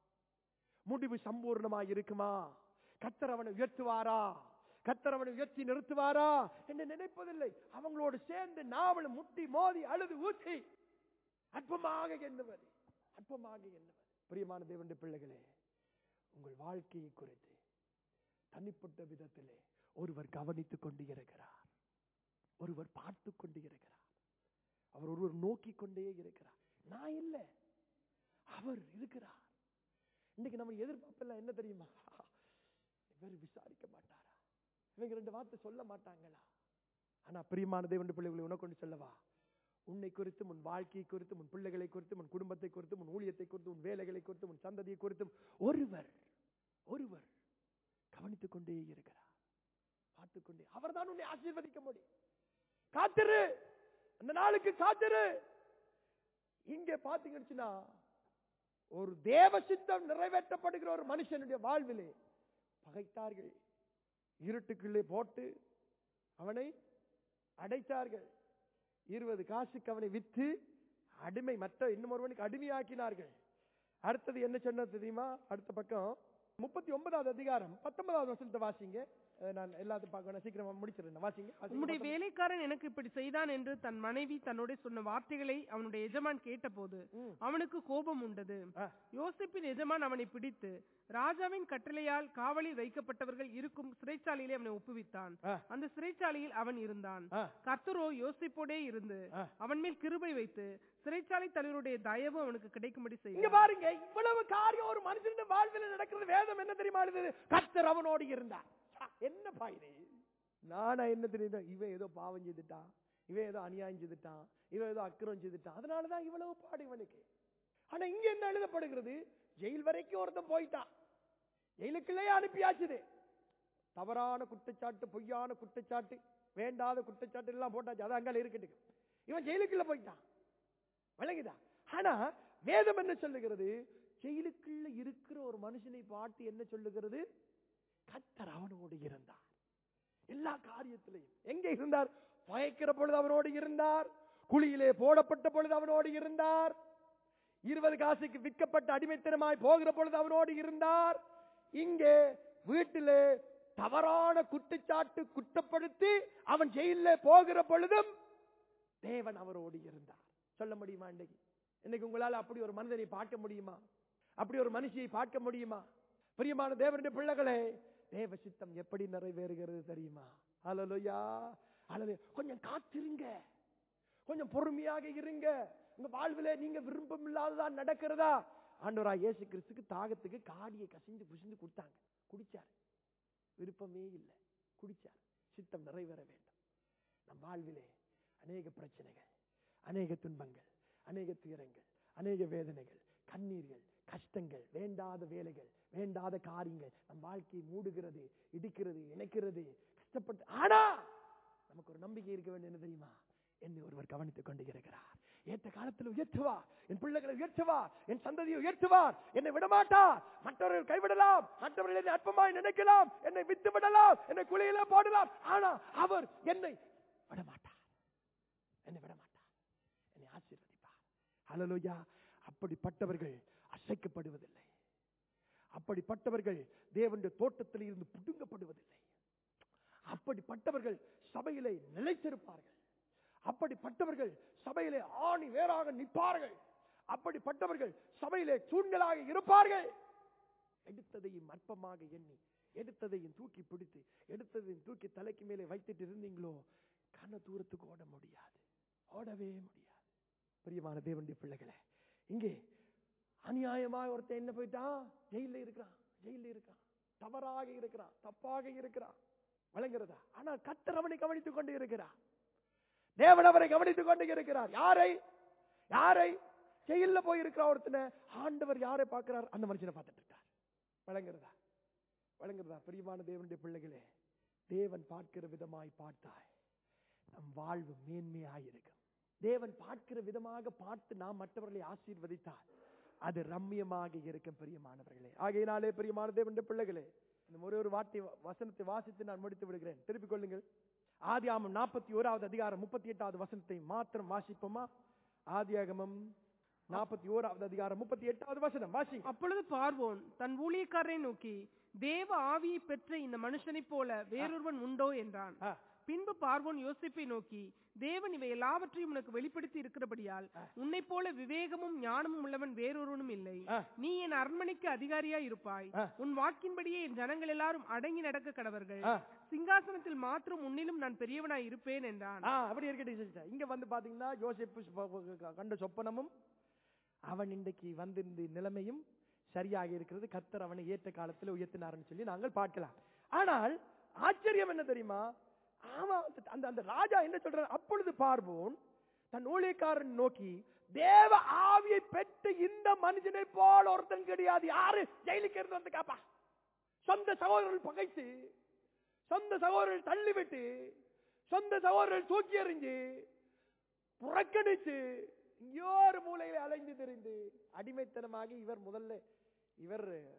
முடிவு சம்பூர்ணமாய் இருக்குமா கத்தர் அவனை உயர்த்துவாரா கத்தர் அவனை உயர்த்தி நிறுத்துவாரா என்று நினைப்பதில்லை அவங்களோடு சேர்ந்து நாவலும் முட்டி மோதி அழுது ஊற்றி அற்பமாக எண்ணுவது அற்பமாக எண்ணுவது பிரியமான தேவனுடைய பிள்ளைகளே உங்கள் வாழ்க்கையை குறித்து தனிப்பட்ட விதத்திலே ஒருவர் கவனித்துக் கொண்டு இருக்கிறார் ஒருவர் பார்த்து கொண்டு இருக்கிறார் அவர் ஒருவர் நோக்கி கொண்டே இருக்கிறார் நான் இல்லை அவர் இருக்கிறார் இன்னைக்கு நம்ம எதிர்பார்ப்பெல்லாம் என்ன தெரியுமா இவர் விசாரிக்க மாட்டாரா இவங்க ரெண்டு வார்த்தை சொல்ல மாட்டாங்களா ஆனா பிரியமான தேவனுடைய பிள்ளைகளை உனக்கொண்டு சொல்லவா உன்னை குறித்தும் உன் வாழ்க்கையை குறித்தும் உன் பிள்ளைகளை குறித்தும் உன் குடும்பத்தை குறித்தும் உன் ஊழியத்தை குறித்தும் உன் வேலைகளை குறித்தும் உன் சந்ததியை குறித்தும் ஒருவர் ஒருவர் கவனித்துக் கொண்டே இருக்கிறார் பார்த்துக்கொண்டே அவர்தான் உன்னை ஆசீர்வதிக்க முடியும் காத்திரு அந்த நாளுக்கு காத்திரு இங்கே பாத்தீங்கன்னா ஒரு தேவ சித்தம் நிறைவேற்றப்படுகிற ஒரு மனுஷனுடைய வாழ்விலே பகைத்தார்கள் இருட்டுக்குள்ளே போட்டு அவனை அடைத்தார்கள் இருபது காசுக்கு அவனை விற்று அடிமை மற்ற இன்னும் ஒருவனுக்கு அடிமையாக்கினார்கள் அடுத்தது என்ன சொன்னது தெரியுமா அடுத்த பக்கம் முப்பத்தி ஒன்பதாவது அதிகாரம் பத்தொன்பதாவது வசனத்தை வாசிங்க அஹ் நான் எல்லாத்தையும் பார்க்கணும் சீக்கிரமா முடிச்சிருந்தேன் வாசிங்க வாசிங்க. உம்முடைய வேலைக்காரன் எனக்கு இப்படி செய்தான் என்று தன் மனைவி தன்னோட சொன்ன வார்த்தைகளை அவனுடைய எஜமான் கேட்டபோது ம். அவனுக்கு கோபம் உண்டது ஆ. யோசிப்பின் எஜமான் அவனை பிடித்து ராஜாவின் கட்டளையால் காவலில் வைக்கப்பட்டவர்கள் இருக்கும் சிறைச்சாலையிலே அவனை ஒப்புவித்தான் ஆ. அந்த சிறைச்சாலையில் அவன் இருந்தான் ஆ. கர்த்தரோ யோசிப்போடே இருந்து ஆ. அவன் மேல் கிருபை வைத்து சிறைச்சாலை தலைவருடைய தயவு அவனுக்கு கிடைக்கும்படி இங்க செய்தார் பாருங்க இவ்வளவு காரியம் ஒரு மனுஷன் வாழ்வில் நடக்கிறது வேதம் என்ன தெரியுமா எழுதுது கர்த்தர் அவனோடு இருந்தார் சா, என்ன பாயுது நானா என்ன தெரியுதா இவன் ஏதோ பாவம் செய்துட்டான் இவன் ஏதோ அநியாயம் செய்துட்டான் இவன் ஏதோ அக்கிரம் செய்துட்டான் அதனாலதான் இவ்வளவு பாடு இவனுக்கு ஆனா இங்க என்ன எழுதப்படுகிறது ஜெயில் வரைக்கும் ஒருத்தன் போயிட்டான் ஜெயிலுக்குள்ளே அனுப்பியாச்சுது தவறான குற்றச்சாட்டு பொய்யான குற்றச்சாட்டு வேண்டாத குற்றச்சாட்டு எல்லாம் போட்டாச்சு அது அங்கால இருக்கட்டு இவன் ஜெயிலுக்குள்ள போயிட்டான் விளங்குதா ஆனா வேதம் என்ன சொல்லுகிறது ஜெயிலுக்குள்ள இருக்கிற ஒரு மனுஷனை பார்த்து என்ன சொல்லுகிறது கத்தர் அவனோடு இருந்தார் எல்லா காரியத்திலையும் எங்க இருந்தார் பயக்கிற பொழுது அவனோடு இருந்தார் குழியிலே போடப்பட்ட பொழுது அவனோடு இருந்தார் இருபது காசுக்கு விற்கப்பட்ட அடிமைத்தனமாய் போகிற பொழுது அவனோடு இருந்தார் இங்கே வீட்டிலே தவறான குற்றச்சாட்டு குற்றப்படுத்தி அவன் ஜெயிலே போகிற பொழுதும் தேவன் அவரோடு இருந்தார் சொல்ல முடியுமா இன்னைக்கு இன்னைக்கு உங்களால அப்படி ஒரு மனிதனை பார்க்க முடியுமா அப்படி ஒரு மனுஷியை பார்க்க முடியுமா பிரியமான தேவனுடைய பிள்ளைகளே தேவ சித்தம் எப்படி நிறைவேறுகிறது தெரியுமா ஹalleluya ஹalleluya கொஞ்சம் காத்திருங்க கொஞ்சம் பொறுமையாக இருங்க உங்க வாழ்விலே நீங்க விருப்பம் இல்லாததான் நடக்கிறதா ஆண்டவரா இயேசு கிறிஸ்துக்கு தாகத்துக்கு காடியை கசிந்து புசிந்து கொடுத்தாங்க குடிச்சார் விருப்பமே இல்லை குடிச்சார் சித்தம் நிறைவேற வேண்டும் நம் வாழ்விலே அநேக பிரச்சனைகள் அநேக துன்பங்கள் அநேக துயரங்கள் அநேக வேதனைகள் கண்ணீர்கள் கஷ்டங்கள் வேண்டாத வேலைகள் வேண்டாத காரியங்கள் நம் வாழ்க்கையை மூடுகிறது இடிக்கிறது இணைக்கிறது கஷ்டப்பட்டு ஆனா நமக்கு ஒரு நம்பிக்கை இருக்க வேண்டும் என்ன தெரியுமா என்னை ஒருவர் கவனித்துக் கொண்டு இருக்கிறார் ஏற்ற காலத்தில் உயர்த்துவார் என் பிள்ளைகளை உயர்த்துவார் என் சந்ததியை உயர்த்துவார் என்னை விடமாட்டார் மற்றவர்கள் கைவிடலாம் மற்றவர்கள் என்னை அற்பமாய் நினைக்கலாம் என்னை விட்டு விடலாம் என்னை குழியில போடலாம் ஆனா அவர் என்னை விடமாட்டார் என்னை விடமாட்டார் என்னை ஆசீர்வதிப்பார் ஹalleluya அப்படிப்பட்டவர்கள் அசைக்கப்படுவதில்லை அப்படிப்பட்டவர்கள் தேவனுடைய தோட்டத்தில் இருந்து புடுங்கப்படுவதில்லை அப்படிப்பட்டவர்கள் சபையிலே நிலைத்திருப்பார்கள் அப்படிப்பட்டவர்கள் சபையிலே ஆணி வேறாக நிற்பார்கள் அப்படிப்பட்டவர்கள் சபையிலே தூண்களாக இருப்பார்கள் எடுத்ததையும் அற்பமாக எண்ணி எடுத்ததையும் தூக்கி பிடித்து எடுத்ததையும் தூக்கி தலைக்கு மேலே வைத்துட்டு இருந்தீங்களோ கன தூரத்துக்கு ஓட முடியாது ஓடவே முடியாது பிரியமான தேவனுடைய பிள்ளைகளே இங்கே அநியாயமாக ஒருத்தன் என்ன போயிட்டான் ஜெயில இருக்கிறான் ஜெயில இருக்கான் தவறாக இருக்கிறான் தப்பாக இருக்கிறான் விளங்குறதா ஆனா கத்தர் அவனை கவனித்துக் கொண்டு இருக்கிறார் தேவன் அவரை கவனித்துக் கொண்டு இருக்கிறார் யாரை யாரை ஜெயில போய் இருக்கிற ஒருத்தனை ஆண்டவர் யாரை பார்க்கிறார் அந்த மனுஷனை பார்த்துட்டு இருக்கார் விளங்குறதா விளங்குறதா பிரியமான தேவனுடைய பிள்ளைகளே தேவன் பார்க்கிற விதமாய் பார்த்தாய் நம் வாழ்வு மேன்மையாய் இருக்கும் தேவன் பார்க்கிற விதமாக பார்த்து நாம் மற்றவர்களை ஆசீர்வதித்தால் அது ரம்மியமாக இருக்கும் பிரியமானவர்களே ஆகையினாலே பிரியமான தேவனுடைய பிள்ளைகளே இந்த ஒரே ஒரு வார்த்தை வசனத்தை வாசித்து நான் முடித்து விடுகிறேன் திருப்பிக் கொள்ளுங்கள் ஆதியாமம் நாற்பத்தி ஓராவது அதிகாரம் முப்பத்தி எட்டாவது வசனத்தை மாத்திரம் வாசிப்போமா ஆதியாகமம் நாற்பத்தி ஓராவது அதிகாரம் முப்பத்தி எட்டாவது வசனம் வாசிங்க அப்பொழுது பார்வோன் தன் ஊழியக்காரரை நோக்கி தேவ ஆவியை பெற்ற இந்த மனுஷனைப் போல வேறொருவன் உண்டோ என்றான் ஆ, பின்பு பார்வோன் யோசிப்பை நோக்கி தேவன் இவை எல்லாவற்றையும் உனக்கு வெளிப்படுத்தி இருக்கிறபடியால் உன்னைப் போல விவேகமும் ஞானமும் உள்ளவன் வேறொருவனும் இல்லை ஆ. நீ என் அரண்மனைக்கு அதிகாரியாய் இருப்பாய் ஆ. உன் வாக்கின்படியே என் ஜனங்கள் எல்லாரும் அடங்கி நடக்க கடவர்கள் ஆ. சிங்காசனத்தில் மாத்திரம் உன்னிலும் நான் பெரியவனாய் இருப்பேன் என்றான் ஆ, அப்படி இருக்கட்டும் sister. இங்க வந்து பாத்தீங்கன்னா யோசிப்பு சொப்ப- கண்ட சொப்பனமும் அவன் இன்றைக்கு வந்திருந்த நிலைமையும் சரியாக இருக்கிறது கர்த்தர் அவனை ஏற்ற காலத்தில் உயர்த்தினார்னு சொல்லி நாங்கள் பார்க்கலாம் ஆனால் ஆச்சரியம் என்ன தெரியுமா ஆமா அந்த அந்த ராஜா என்ன சொல்றார் அப்பொழுது பார்வோன் தன் ஊழியக்காரன் நோக்கி தேவ ஆவியை பெற்று இந்த மனுஷனை போல ஒருத்தன் கிடையாது யாரு ஜெயிலுக்கு இருந்து வந்து காப்பா சொந்த சகோதரர்கள் பகைத்து சொந்த சகோதரர்கள் தள்ளிவிட்டு சொந்த சகோதரர்கள் தூக்கி எறிஞ்சு புறக்கணித்து எங்கேயோ ஒரு மூலையில அலைந்து திரிந்து அடிமைத்தனமாகி இவர் முதல்ல இவர்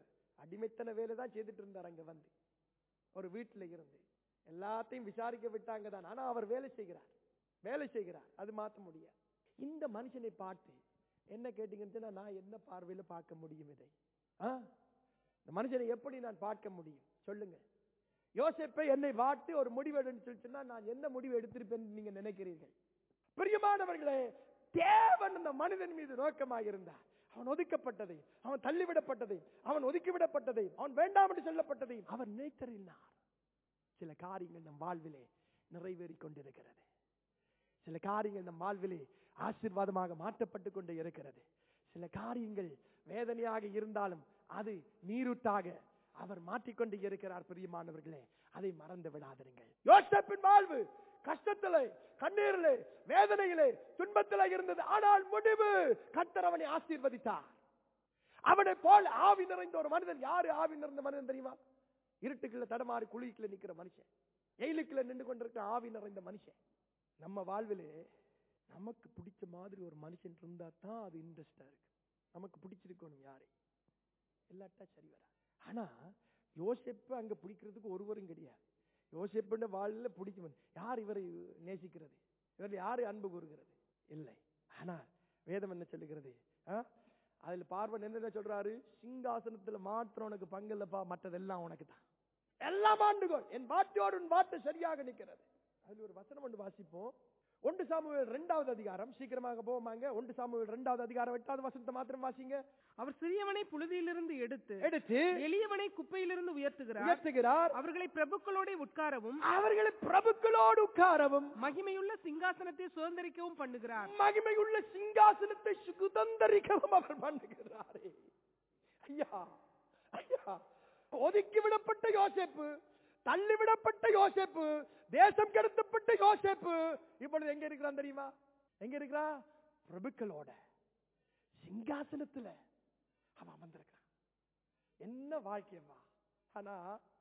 அடிமைத்தன வேலை தான் செய்துட்டு இருந்தார் அங்க வந்து ஒரு வீட்டுல இருந்து எல்லாத்தையும் விசாரிக்க விட்டாங்க தான் ஆனா அவர் வேலை செய்கிறார் வேலை செய்கிறார் அது மாத்த முடியாது இந்த மனுஷனை பார்த்து என்ன கேட்டீங்கன்னு சொன்னா, நான் என்ன பார்வையில பார்க்க முடியும் இதை ஆ? இந்த மனுஷனை எப்படி நான் பார்க்க முடியும் சொல்லுங்க யோசிப்பை என்னை வாட்டு ஒரு முடிவு எடுன்னு சொல்லி சொன்னா நான் என்ன முடிவு எடுத்திருப்பேன் நீங்க நினைக்கிறீர்கள் பிரியமானவர்களே தேவன் இந்த மனிதன் மீது நோக்கமாக இருந்தார் அவன் ஒதுக்கப்பட்டதையும் அவன் தள்ளிவிடப்பட்டதையும் அவன் ஒதுக்கிவிடப்பட்டதையும் அவன் வேண்டாம் என்று சொல்லப்பட்டதையும் அவர் நினைத்தறினார் சில காரியங்கள் நம் வாழ்விலே நிறைவேறிக் கொண்டிருக்கிறது சில காரியங்கள் நம் வாழ்விலே ஆசீர்வாதமாக மாற்றப்பட்டு கொண்டே இருக்கிறது சில காரியங்கள் வேதனையாக இருந்தாலும் அது நீரூட்டாக அவர் மாற்றிக்கொண்டு இருக்கிறார் பிரியமானவர்களே அதை மறந்து விடாதிருங்கள் யோசப்பின் வாழ்வு கஷ்டத்திலே கண்ணீரிலே வேதனையிலே துன்பத்திலே இருந்தது ஆனால் முடிவு கர்த்தர் அவனை ஆசீர்வதித்தார் அவனை போல் ஆவி நிறைந்த ஒரு மனிதன் யாரு ஆவி நிறைந்த மனிதன் தெரியுமா இருட்டுக்குள்ள தடமாறி குழிக்குள்ள நிக்கிற மனுஷன் எயிலுக்குள்ள நின்று கொண்டிருக்கிற ஆவி நிறைந்த மனுஷன் நம்ம வாழ்விலே நமக்கு பிடிச்ச மாதிரி ஒரு மனுஷன் இருந்தா தான் அது இன்ட்ரெஸ்டா இருக்கு நமக்கு பிடிச்சிருக்கணும் யாரை இல்லாட்டா சரி வராது ஆனா யோசிப்பு அங்க பிடிக்கிறதுக்கு ஒருவரும் கிடையாது யோசிப்புன்ற வாழ்ல பிடிக்கும் யார் இவரை நேசிக்கிறது இவர் யாரை அன்பு கூறுகிறது இல்லை ஆனா வேதம் என்ன சொல்லுகிறது ஆ? அதுல பார்வன் என்ன சொல்றாரு சிங்காசனத்துல மாத்திரம் உனக்கு பங்கு இல்லப்பா மற்றதெல்லாம் உனக்கு தான் எல்லாம் ஆண்டுகோள் என் வாட்டியோடு உன் வாட்டு சரியாக நிற்கிறது அதுல ஒரு வசனம் ஒன்று வாசிப்போம் ஒன்று சாமுவேல் இரண்டாவது அதிகாரம் சீக்கிரமாக போவாங்க ஒன்று சாமுவேல் இரண்டாவது அதிகாரம் எட்டாவது வசனத்தை மாத்திரம் வாசிங்க அவர் சிறியவனை புழுதியிலிருந்து எடுத்து எடுத்து எளியவனை குப்பையிலிருந்து உயர்த்துகிறார் உயர்த்துகிறார் அவர்களை பிரபுக்களோட உட்காரவும் அவர்களை பிரபுக்களோடு உட்காரவும் மகிமையுள்ள சிங்காசனத்தை சுதந்திரிக்கவும் பண்ணுகிறார் மகிமையுள்ள சிங்காசனத்தை சுதந்தரிக்கவும் அவர் பண்ணுகிறாரே ஐயா ஐயா ஒதுக்கி விடப்பட்ட யோசேப்பு தள்ளிவிடப்பட்ட யோசேப்பு தேசம் கடத்தப்பட்ட யோசேப்பு இப்பொழுது எங்க இருக்கிறான் தெரியுமா எங்க இருக்கிறா பிரபுக்களோட சிங்காசனத்துல அவன் அமர்ந்திருக்கிறான் என்ன வாழ்க்கையம்மா ஆனா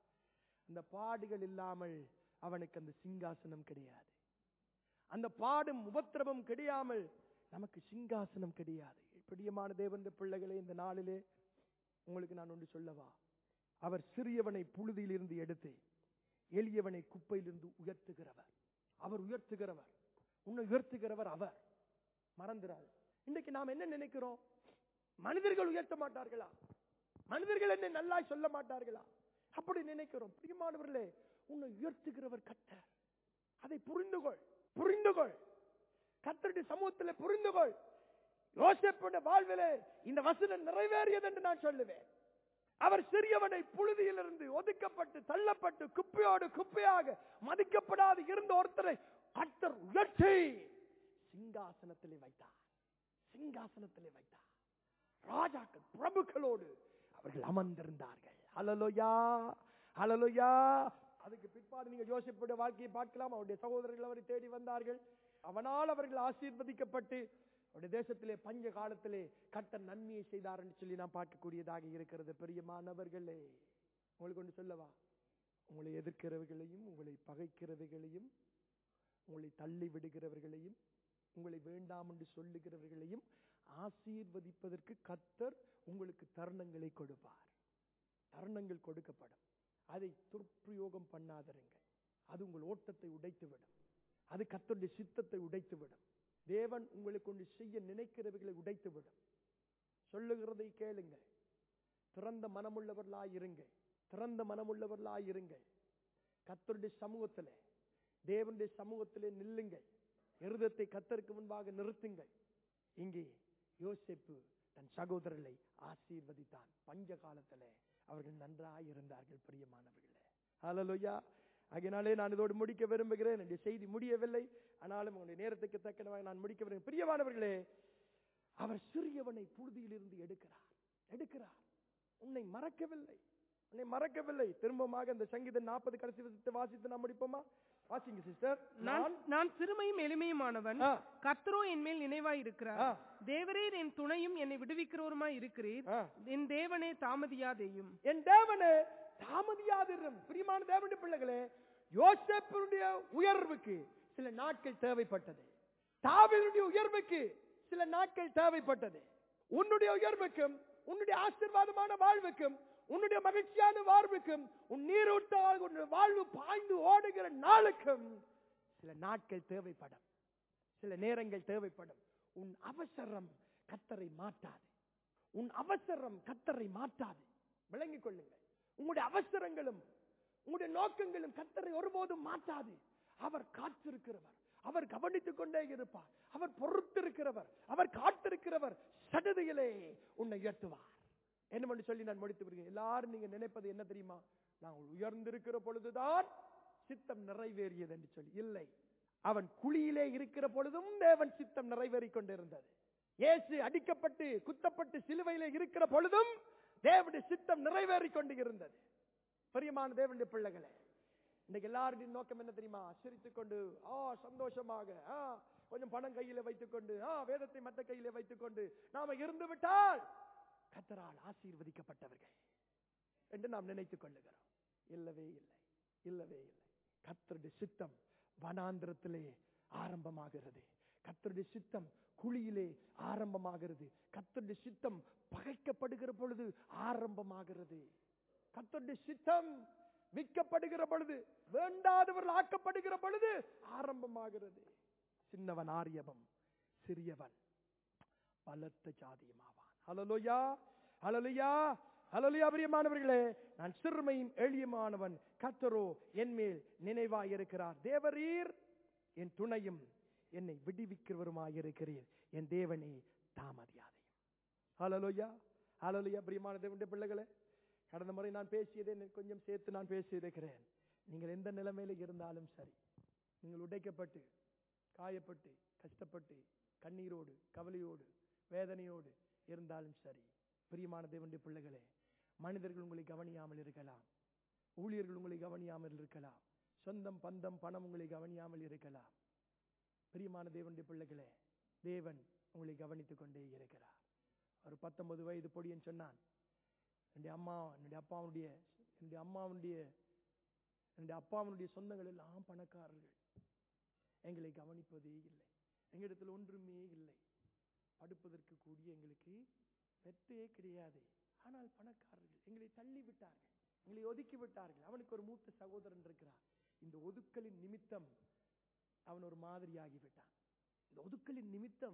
அந்த பாடுகள் இல்லாமல் அவனுக்கு அந்த சிங்காசனம் கிடையாது அந்த பாடும் உபத்திரவம் கிடையாமல் நமக்கு சிங்காசனம் கிடையாது பிரியமான தேவன் பிள்ளைகளே இந்த நாளிலே உங்களுக்கு நான் ஒன்று சொல்லவா அவர் சிறியவனை புழுதியிலிருந்து எடுத்து எளியவனை குப்பையிலிருந்து உயர்த்துகிறவர் அவர் உயர்த்துகிறவர் உன்னை உயர்த்துகிறவர் அவர் மறந்துறாரு இன்னைக்கு நாம் என்ன நினைக்கிறோம் மனிதர்கள் உயர்த்த மாட்டார்களா மனிதர்கள் என்னை நல்லா சொல்ல மாட்டார்களா அப்படி நினைக்கிறோம் பிரியமானவர்களே உன்னை உயர்த்துகிறவர் கர்த்தர் அதை புரிந்துகொள் புரிந்துகொள் கர்த்தருடைய சமூகத்தில் புரிந்துகொள் யோசேப்புடைய வாழ்விலே இந்த வசனம் நிறைவேறியது என்று நான் சொல்லுவேன் அவர் சிறியவனை புழுதியிலிருந்து ஒதுக்கப்பட்டு தள்ளப்பட்டு குப்பையோடு குப்பையாக மதிக்கப்படாது இருந்த ஒருத்தரை கர்த்தர் உயர்த்தி சிங்காசனத்திலே வைத்தார் சிங்காசனத்திலே வைத்தார் ராஜாக்கள் பிரபுக்களோடு அவர்கள் அமர்ந்திருந்தார்கள் ஹalleluya ஹalleluya அதுக்கு பிற்பாடு நீங்க யோசிப்புடைய வாழ்க்கையை பார்க்கலாம் அவருடைய சகோதரர்கள் அவரை தேடி வந்தார்கள் அவனால் அவர்கள் ஆசீர்வதிக்கப்பட்டு அவருடைய தேசத்திலே பஞ்ச காலத்திலே கர்த்தர் நன்மையை செய்தார் என்று சொல்லி நாம் பார்க்கக்கூடியதாக இருக்கிறது பெரியமானவர்களே உங்களுக்கு ஒன்று சொல்லவா உங்களை எதிர்க்கிறவர்களையும் உங்களை பகைக்கிறவர்களையும் உங்களை தள்ளி விடுகிறவர்களையும் உங்களை வேண்டாம் என்று சொல்லுகிறவர்களையும் ஆசீர்வதிப்பதற்கு கர்த்தர் உங்களுக்கு தருணங்களை கொடுப்பார் தருணங்கள் கொடுக்கப்படும் அதை துர்ப்பிரயோகம் பண்ணாதிருங்கள் அது உங்கள் ஓட்டத்தை உடைத்துவிடும் அது கர்த்தருடைய சித்தத்தை உடைத்துவிடும் தேவன் உங்களுக்கு ஒன்று செய்ய நினைக்கிறவர்களை உடைத்துவிடும் சொல்லுகிறதை கேளுங்கள் திறந்த மனமுள்ளவர்களாய் இருங்கள் திறந்த மனமுள்ளவர்களாய் இருங்கள் கர்த்தருடைய சமூகத்திலே தேவனுடைய சமூகத்திலே நில்லுங்கள் இருதத்தை கத்தருக்கு முன்பாக நிறுத்துங்கள் இங்கே யோசேப்பு தன் சகோதரர்களை ஆசீர்வதித்தான் பஞ்ச காலத்திலே அவர்கள் நன்றாய் இருந்தார்கள் பிரியமானவர்களே ஹalleluya ஆகையினாலே நான் இதோடு முடிக்க விரும்புகிறேன் என்னுடைய செய்தி முடியவில்லை ஆனாலும் உங்களுடைய நேரத்துக்கு தக்கனவாக நான் முடிக்க விரும்புகிறேன் பிரியமானவர்களே அவர் சிறியவனை புழுதியிலிருந்து எடுக்கிறார் எடுக்கிறார் உன்னை மறக்கவில்லை உன்னை மறக்கவில்லை திரும்பமாக இந்த சங்கீதம் நாற்பது கடைசி வசனத்தை வாசித்து நாம் முடிப்போமா வாசிங்க சிஸ்டர் நான் நான் சிறுமையும் எளிமையுமானவன் ஆ. கர்த்தரோ என் மேல் நினைவாய் இருக்கிறார் ஆ. தேவரீர் என் துணையும் என்னை விடுவிக்கிறவருமாய் இருக்கிறீர் ஆ. என் தேவனே தாமதியாதேயும் என் தேவனே தாமதியாதிரும் பிரியமான தேவனுடைய பிள்ளைகளே யோசேப்பினுடைய உயர்வுக்கு சில நாட்கள் தேவைப்பட்டது தாவீதுடைய உயர்வுக்கு சில நாட்கள் தேவைப்பட்டது உன்னுடைய உயர்வுக்கும் உன்னுடைய ஆசீர்வாதமான வாழ்வுக்கும் உன்னுடைய மகிழ்ச்சியான வாழ்வுக்கும் உன் நீரூட்டால் உன் வாழ்வு பாய்ந்து ஓடுகிற நாளுக்கும் சில நாட்கள் தேவைப்படும் சில நேரங்கள் தேவைப்படும் உன் அவசரம் கத்தரை மாட்டாது உன் அவசரம் கத்தரை மாட்டாது விளங்கிக் கொள்ளுங்கள் உங்களுடைய அவசரங்களும் உங்களுடைய நோக்கங்களும் கத்தரை ஒருபோதும் மாட்டாது அவர் காத்திருக்கிறவர் அவர் கவனித்துக் கொண்டே இருப்பார் அவர் பொறுத்திருக்கிறவர் அவர் காத்திருக்கிறவர் சடுதியிலே உன்னை உயர்த்துவார் என்ன பண்ணி சொல்லி நான் முடித்து விடுகிறேன் எல்லாரும் நீங்க நினைப்பது என்ன தெரியுமா நான் உயர்ந்திருக்கிற பொழுதுதான் சித்தம் நிறைவேறியது என்று சொல்லி இல்லை அவன் குழியிலே இருக்கிற பொழுதும் தேவன் சித்தம் நிறைவேறிக் கொண்டிருந்தது இயேசு அடிக்கப்பட்டு குத்தப்பட்டு சிலுவையிலே இருக்கிற பொழுதும் தேவனுடைய சித்தம் நிறைவேறிக் கொண்டு இருந்தது பிரியமான தேவனுடைய பிள்ளைகளே இன்னைக்கு எல்லாருடைய நோக்கம் என்ன தெரியுமா சிரித்துக் கொண்டு ஆ சந்தோஷமாக ஆ கொஞ்சம் பணம் கையில வைத்துக் கொண்டு ஆ வேதத்தை மற்ற கையில வைத்துக் கொண்டு நாம இருந்து விட்டால் கத்தரால் ஆசீர்வதிக்கப்பட்டவர்கள் என்று நாம் நினைத்துக் கொள்ளுகிறோம் இல்லவே இல்லை இல்லவே இல்லை கத்தருடைய சித்தம் வனாந்திரத்திலே ஆரம்பமாகிறது கத்தருடைய சித்தம் குழியிலே ஆரம்பமாகிறது கத்தருடைய சித்தம் பகைக்கப்படுகிற பொழுது ஆரம்பமாகிறது கத்தருடைய சித்தம் விற்கப்படுகிற பொழுது வேண்டாதவர்கள் ஆக்கப்படுகிற பொழுது ஆரம்பமாகிறது சின்னவன் ஆரியவம் சிறியவன் பலத்த ஜாதியுமாவான் ஹலலோயா ஹலலுயா ஹலலுயா பிரியமானவர்களே நான் சிறுமையும் எளியமானவன் கத்தரோ என் மேல் நினைவாயிருக்கிறார் தேவரீர் என் துணையும் என்னை விடுவிக்கிறவருமாயிருக்கிறீர் என் தேவனே தாமதியாதையும் ஹலலுயா ஹலலுயா பிரியமான தேவனுடைய பிள்ளைகளே கடந்த முறை நான் பேசியதை எனக்கு கொஞ்சம் சேர்த்து நான் பேசியிருக்கிறேன் நீங்கள் எந்த நிலைமையில இருந்தாலும் சரி நீங்கள் உடைக்கப்பட்டு காயப்பட்டு கஷ்டப்பட்டு கண்ணீரோடு கவலையோடு வேதனையோடு இருந்தாலும் சரி பிரியமான தேவனுடைய பிள்ளைகளே மனிதர்கள் உங்களை கவனியாமல் இருக்கலாம் ஊழியர்கள் உங்களை கவனியாமல் இருக்கலாம் சொந்தம் பந்தம் பணம் உங்களை கவனியாமல் இருக்கலாம் பிரியமான தேவனுடைய பிள்ளைகளே தேவன் உங்களை கவனித்துக் கொண்டே இருக்கிறார் ஒரு பத்தொன்பது வயது பொடியன் சொன்னான் என்னுடைய அம்மா என்னுடைய அப்பாவுடைய என்னுடைய அம்மாவுடைய என்னுடைய அப்பாவுடைய சொந்தங்கள் எல்லாம் பணக்காரர்கள் எங்களை கவனிப்பதே இல்லை எங்களிடத்தில் ஒன்றுமே இல்லை படுப்பதற்கு கூடிய எங்களுக்கு வெத்தையே கிடையாது ஆனால் பணக்காரர்கள் எங்களை தள்ளி விட்டார்கள் எங்களை ஒதுக்கி விட்டார்கள் அவனுக்கு ஒரு மூத்த சகோதரன் இருக்கிறார் இந்த ஒதுக்கலின் நிமித்தம் அவன் ஒரு மாதிரி ஆகிவிட்டான் இந்த ஒதுக்கலின் நிமித்தம்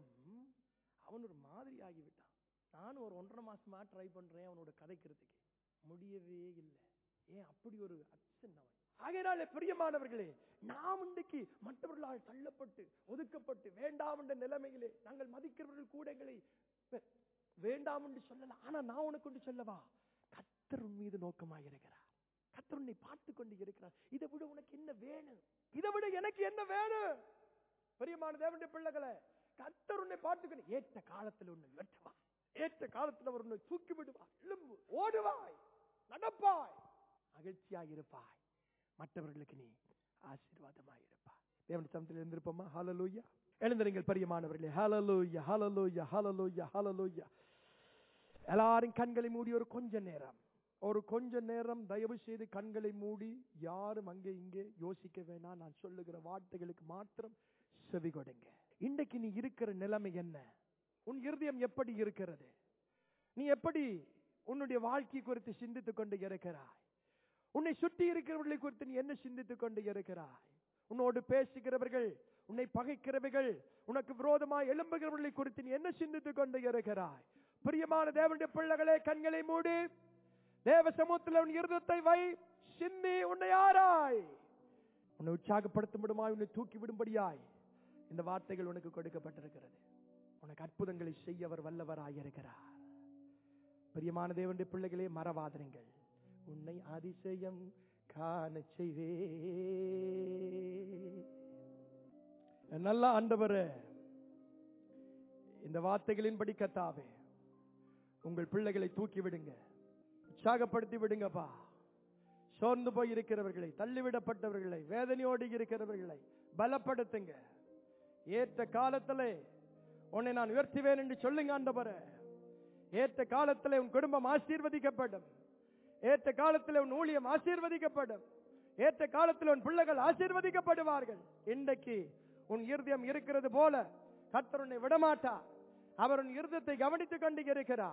அவன் ஒரு மாதிரி ஆகிவிட்டான் நானும் ஒரு ஒன்றரை மாசமா ட்ரை பண்றேன் அவனோட கதைக்கிறதுக்கு முடியவே இல்லை ஏன் அப்படி ஒரு அச்சன் அவன் ஆகையினாலே பிரியமானவர்களே நாம் இன்றைக்கு மற்றவர்களால் தள்ளப்பட்டு ஒதுக்கப்பட்டு வேண்டாம் என்ற நிலைமையிலே நாங்கள் மதிக்கிறவர்கள் கூட எங்களை வே- வேண்டாம் என்று சொல்லலாம் ஆனா நான் உனக்கு ஒன்று சொல்லவா கத்தர் உன் மீது நோக்கமாக இருக்கிறார் கத்தர் உன்னை பார்த்து கொண்டு இருக்கிறார் இதை விட உனக்கு என்ன வேணும் இதை விட எனக்கு என்ன வேணும் பிரியமான தேவனுடைய பிள்ளைகளே கத்தர் உன்னை பார்த்துக்கணும் ஏற்ற காலத்தில் உன்னை வெட்டுவார் ஏற்ற காலத்தில் அவர் உன்னை தூக்கி விடுவார் எழும்பு ஓடுவாய் நடப்பாய் மகிழ்ச்சியாய் இருப்பாய் மற்றவர்களுக்கு நீ ஆசீர்வாதமாய் இருப்பாய் தேவனுடைய சமத்தில் இருந்திருப்போமா ஹalleluya எழுந்திருங்கள் பிரியமானவர்களே ஹalleluya ஹalleluya ஹalleluya ஹalleluya எல்லாரும் கண்களை மூடி ஒரு கொஞ்ச நேரம் ஒரு கொஞ்ச நேரம் தயவு செய்து கண்களை மூடி யாரும் அங்கே இங்கே யோசிக்க வேணாம் நான் சொல்லுகிற வார்த்தைகளுக்கு மாத்திரம் செவி கொடுங்க இன்றைக்கு நீ இருக்கிற நிலைமை என்ன உன் இருதயம் எப்படி இருக்கிறது நீ எப்படி உன்னுடைய வாழ்க்கை குறித்து சிந்தித்துக் கொண்டு இருக்கிறாய் உன்னை சுற்றி இருக்கிறவர்களை குறித்து நீ என்ன சிந்தித்துக் கொண்டு இருக்கிறாய் உன்னோடு பேசுகிறவர்கள் உன்னை பகைக்கிறவர்கள் உனக்கு விரோதமாய் எழும்புகிறவர்களை குறித்து நீ என்ன சிந்தித்துக் கொண்டு இருக்கிறாய் பிரியமான தேவனுடைய பிள்ளைகளே கண்களை மூடி தேவ சமூகத்தில் உன் இருதத்தை வை சிந்தி உன்னை ஆராய் உன்னை உற்சாகப்படுத்தும்படுமாய் உன்னை தூக்கி விடும்படியாய் இந்த வார்த்தைகள் உனக்கு கொடுக்கப்பட்டிருக்கிறது உனக்கு அற்புதங்களை செய்ய அவர் வல்லவராய் இருக்கிறார் பிரியமான தேவனுடைய பிள்ளைகளே மறவாதிருங்கள் உன்னை அதிசயம் காண செய்வே நல்ல ஆண்டவரே இந்த வார்த்தைகளின்படி கத்தாவே உங்கள் பிள்ளைகளை தூக்கி விடுங்க உற்சாகப்படுத்தி விடுங்கப்பா சோர்ந்து போய் இருக்கிறவர்களை தள்ளிவிடப்பட்டவர்களை வேதனையோடு இருக்கிறவர்களை பலப்படுத்துங்க ஏற்ற காலத்திலே உன்னை நான் உயர்த்துவேன் என்று சொல்லுங்க ஆண்டவரே ஏற்ற காலத்திலே உன் குடும்பம் ஆசீர்வதிக்கப்படும் ஏற்ற காலத்தில் உன் ஊழியம் ஆசீர்வதிக்கப்படும் ஏற்ற காலத்தில் உன் பிள்ளைகள் ஆசீர்வதிக்கப்படுவார்கள் இன்றைக்கு உன் இருதயம் இருக்கிறது போல கர்த்தர் உன்னை விடமாட்டார் அவர் உன் இருதயத்தை கவனித்துக் கொண்டு இருக்கிறார்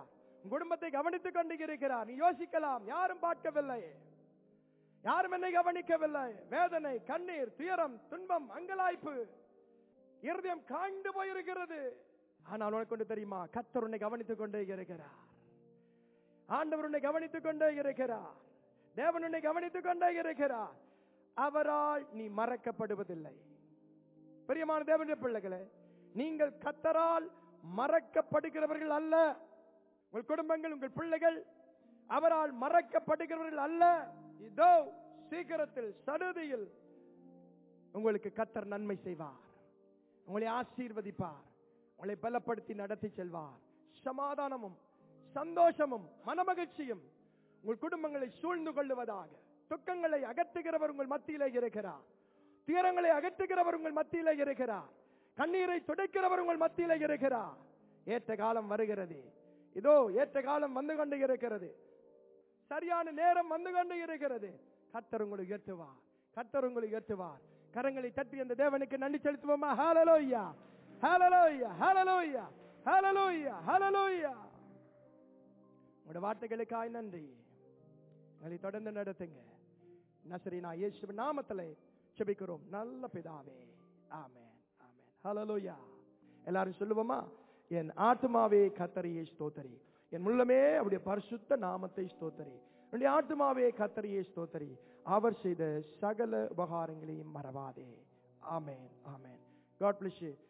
உன் குடும்பத்தை கவனித்துக் கொண்டு இருக்கிறார் நீ யோசிக்கலாம் யாரும் பார்க்கவில்லை யாரும் என்னை கவனிக்கவில்லை வேதனை கண்ணீர் துயரம் துன்பம் அங்கலாய்ப்பு இருதயம் காய்ந்து போயிருக்கிறது ஆனால் உனக்கு ஒன்று தெரியுமா கத்தர் உன்னை கவனித்துக் கொண்டே இருக்கிறார் ஆண்டவர் உன்னை கவனித்துக் கொண்டே இருக்கிறார் தேவன் உன்னை கவனித்துக் கொண்டே இருக்கிறார் அவரால் நீ மறக்கப்படுவதில்லை பிரியமான தேவனுடைய பிள்ளைகளே நீங்கள் கத்தரால் மறக்கப்படுகிறவர்கள் அல்ல உங்கள் குடும்பங்கள் உங்கள் பிள்ளைகள் அவரால் மறக்கப்படுகிறவர்கள் அல்ல இதோ சீக்கிரத்தில் சடுதியில் உங்களுக்கு கத்தர் நன்மை செய்வார் உங்களை ஆசீர்வதிப்பார் உங்களை பலப்படுத்தி நடத்தி செல்வார் சமாதானமும் சந்தோஷமும் மனமகிழ்ச்சியும் உங்கள் குடும்பங்களை சூழ்ந்து கொள்ளுவதாக துக்கங்களை அகற்றுகிறவர் உங்கள் மத்தியிலே இருக்கிறார் துயரங்களை அகற்றுகிறவர் உங்கள் மத்தியிலே இருக்கிறார் கண்ணீரை துடைக்கிறவர் உங்கள் மத்தியிலே இருக்கிறார் ஏற்ற காலம் வருகிறது இதோ ஏற்ற காலம் வந்து கொண்டு இருக்கிறது சரியான நேரம் வந்து கொண்டு இருக்கிறது கத்தர் உங்களை உயர்த்துவார் கத்தர் உங்களை உயர்த்துவார் கரங்களை தட்டி அந்த தேவனுக்கு நன்றி செலுத்துவோமா ஹalleluya ஹalleluya ஹalleluya ஹalleluya ஹalleluya உங்களுடைய வார்த்தைகளுக்காய் நன்றி எங்களை தொடர்ந்து நடத்துங்க நசரீனா இயேசு நாமத்திலே செபிக்கிறோம் நல்ல பிதாவே ஆமென் ஆமென் ஹalleluya எல்லாரும் சொல்லுவோமா என் ஆத்துமாவே கத்தரியை ஸ்தோத்தரி என் உள்ளமே அவருடைய பரிசுத்த நாமத்தை ஸ்தோத்தரி என்னுடைய ஆத்துமாவே கத்தரியை ஸ்தோத்தரி அவர் செய்த சகல உபகாரங்களையும் மறவாதே ஆமென் ஆமென் காட் பிளஸ்